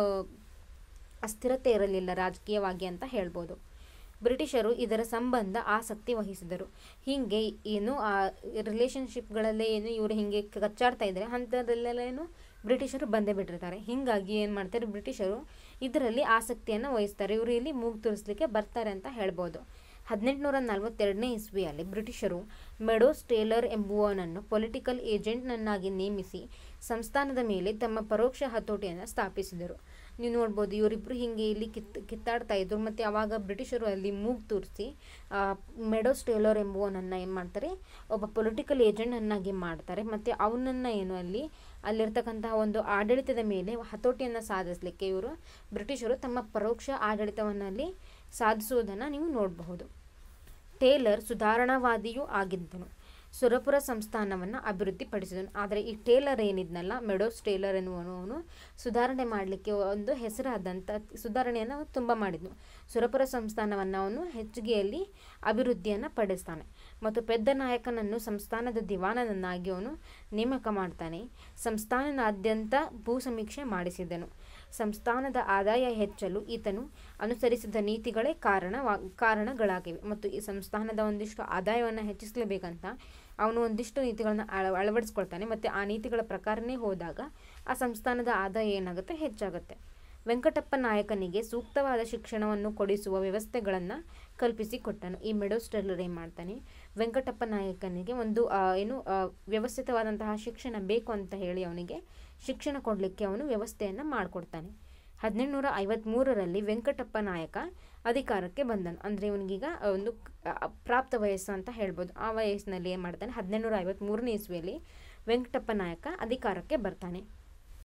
S1: ಅಸ್ಥಿರತೆ ಇರಲಿಲ್ಲ ರಾಜಕೀಯವಾಗಿ ಅಂತ ಹೇಳ್ಬೋದು ಬ್ರಿಟಿಷರು ಇದರ ಸಂಬಂಧ ಆಸಕ್ತಿ ವಹಿಸಿದರು ಹೀಗೆ ಏನು ಆ ರಿಲೇಷನ್ಶಿಪ್ಗಳಲ್ಲೇ ಏನು ಇವರು ಹೀಗೆ ಕಚ್ಚಾಡ್ತಾ ಇದ್ದಾರೆ ಅಂಥದ್ದಲ್ಲೆಲ್ಲ ಏನು ಬ್ರಿಟಿಷರು ಬಂದೇ ಬಿಟ್ಟಿರ್ತಾರೆ ಹೀಗಾಗಿ ಏನು ಮಾಡ್ತಾರೆ ಬ್ರಿಟಿಷರು ಇದರಲ್ಲಿ ಆಸಕ್ತಿಯನ್ನು ವಹಿಸ್ತಾರೆ ಇವರು ಇಲ್ಲಿ ಮೂಗು ತೋರಿಸ್ಲಿಕ್ಕೆ ಬರ್ತಾರೆ ಅಂತ ಹೇಳ್ಬೋದು ಹದಿನೆಂಟುನೂರ ನಲವತ್ತೆರಡನೇ ಇಸ್ವಿಯಲ್ಲಿ ಬ್ರಿಟಿಷರು ಮೆಡೋಸ್ ಟೇಲರ್ ಎಂಬುವನನ್ನು ಪೊಲಿಟಿಕಲ್ ಏಜೆಂಟ್ನನ್ನಾಗಿ ನೇಮಿಸಿ ಸಂಸ್ಥಾನದ ಮೇಲೆ ತಮ್ಮ ಪರೋಕ್ಷ ಹತೋಟಿಯನ್ನು ಸ್ಥಾಪಿಸಿದರು ನೀವು ನೋಡ್ಬೋದು ಇವರಿಬ್ಬರು ಹೀಗೆ ಇಲ್ಲಿ ಕಿತ್ ಕಿತ್ತಾಡ್ತಾ ಇದ್ರು ಮತ್ತು ಆವಾಗ ಬ್ರಿಟಿಷರು ಅಲ್ಲಿ ಮೂಗು ತೋರಿಸಿ ಮೆಡೋಸ್ ಟೇಲರ್ ಎಂಬುವನನ್ನು ಏನು ಮಾಡ್ತಾರೆ ಒಬ್ಬ ಪೊಲಿಟಿಕಲ್ ಏಜೆಂಟನ್ನಾಗಿ ಮಾಡ್ತಾರೆ ಮತ್ತು ಅವನನ್ನು ಏನು ಅಲ್ಲಿ ಅಲ್ಲಿರ್ತಕ್ಕಂತಹ ಒಂದು ಆಡಳಿತದ ಮೇಲೆ ಹತೋಟಿಯನ್ನು ಸಾಧಿಸಲಿಕ್ಕೆ ಇವರು ಬ್ರಿಟಿಷರು ತಮ್ಮ ಪರೋಕ್ಷ ಆಡಳಿತವನ್ನು ಅಲ್ಲಿ ಸಾಧಿಸುವುದನ್ನು ನೀವು ನೋಡಬಹುದು ಟೇಲರ್ ಸುಧಾರಣಾವಾದಿಯೂ ಆಗಿದ್ದನು ಸುರಪುರ ಸಂಸ್ಥಾನವನ್ನು ಅಭಿವೃದ್ಧಿಪಡಿಸಿದನು ಆದರೆ ಈ ಟೇಲರ್ ಏನಿದ್ನಲ್ಲ ಮೆಡೋಸ್ ಟೇಲರ್ ಎನ್ನುವನು ಸುಧಾರಣೆ ಮಾಡಲಿಕ್ಕೆ ಒಂದು ಹೆಸರಾದಂಥ ಸುಧಾರಣೆಯನ್ನು ತುಂಬ ಮಾಡಿದ್ನು ಸುರಪುರ ಸಂಸ್ಥಾನವನ್ನು ಅವನು ಹೆಚ್ಚಿಗೆಯಲ್ಲಿ ಅಭಿವೃದ್ಧಿಯನ್ನು ಪಡಿಸ್ತಾನೆ ಮತ್ತು ಪೆದ್ದ ನಾಯಕನನ್ನು ಸಂಸ್ಥಾನದ ದಿವಾನನನ್ನಾಗಿ ಅವನು ನೇಮಕ ಮಾಡ್ತಾನೆ ಸಂಸ್ಥಾನದಾದ್ಯಂತ ಭೂ ಸಮೀಕ್ಷೆ ಮಾಡಿಸಿದನು ಸಂಸ್ಥಾನದ ಆದಾಯ ಹೆಚ್ಚಲು ಈತನು ಅನುಸರಿಸಿದ ನೀತಿಗಳೇ ಕಾರಣವಾ ಕಾರಣಗಳಾಗಿವೆ ಮತ್ತು ಈ ಸಂಸ್ಥಾನದ ಒಂದಿಷ್ಟು ಆದಾಯವನ್ನು ಹೆಚ್ಚಿಸಲೇಬೇಕಂತ ಅವನು ಒಂದಿಷ್ಟು ನೀತಿಗಳನ್ನ ಅಳ ಅಳವಡಿಸ್ಕೊಳ್ತಾನೆ ಮತ್ತು ಆ ನೀತಿಗಳ ಪ್ರಕಾರನೇ ಹೋದಾಗ ಆ ಸಂಸ್ಥಾನದ ಆದಾಯ ಏನಾಗುತ್ತೆ ಹೆಚ್ಚಾಗುತ್ತೆ ವೆಂಕಟಪ್ಪ ನಾಯಕನಿಗೆ ಸೂಕ್ತವಾದ ಶಿಕ್ಷಣವನ್ನು ಕೊಡಿಸುವ ವ್ಯವಸ್ಥೆಗಳನ್ನು ಕಲ್ಪಿಸಿಕೊಟ್ಟನು ಈ ಮೆಡೋಸ್ ಟೆರ್ಲರ್ ಏನು ಮಾಡ್ತಾನೆ ವೆಂಕಟಪ್ಪ ನಾಯಕನಿಗೆ ಒಂದು ಆ, ಏನು ಆ, ವ್ಯವಸ್ಥಿತವಾದಂತಹ ಶಿಕ್ಷಣ ಬೇಕು ಅಂತ ಹೇಳಿ ಅವನಿಗೆ ಶಿಕ್ಷಣ ಕೊಡಲಿಕ್ಕೆ ಅವನು ವ್ಯವಸ್ಥೆಯನ್ನು ಮಾಡಿಕೊಡ್ತಾನೆ ಹದಿನೆಂಟುನೂರ ಐವತ್ತ್ಮೂರರಲ್ಲಿ ವೆಂಕಟಪ್ಪ ನಾಯಕ ಅಧಿಕಾರಕ್ಕೆ ಬಂದನು ಅಂದರೆ ಇವನಿಗೀಗ ಒಂದು ಆ, ಪ್ರಾಪ್ತ ವಯಸ್ಸು ಅಂತ ಹೇಳ್ಬೋದು ಆ ವಯಸ್ಸಿನಲ್ಲಿ ಏನು ಮಾಡ್ತಾನೆ ಹದಿನೆಂಟುನೂರ ಐವತ್ತ್ಮೂರನೇ ಇಸ್ವಿಯಲ್ಲಿ ವೆಂಕಟಪ್ಪ ನಾಯಕ ಅಧಿಕಾರಕ್ಕೆ ಬರ್ತಾನೆ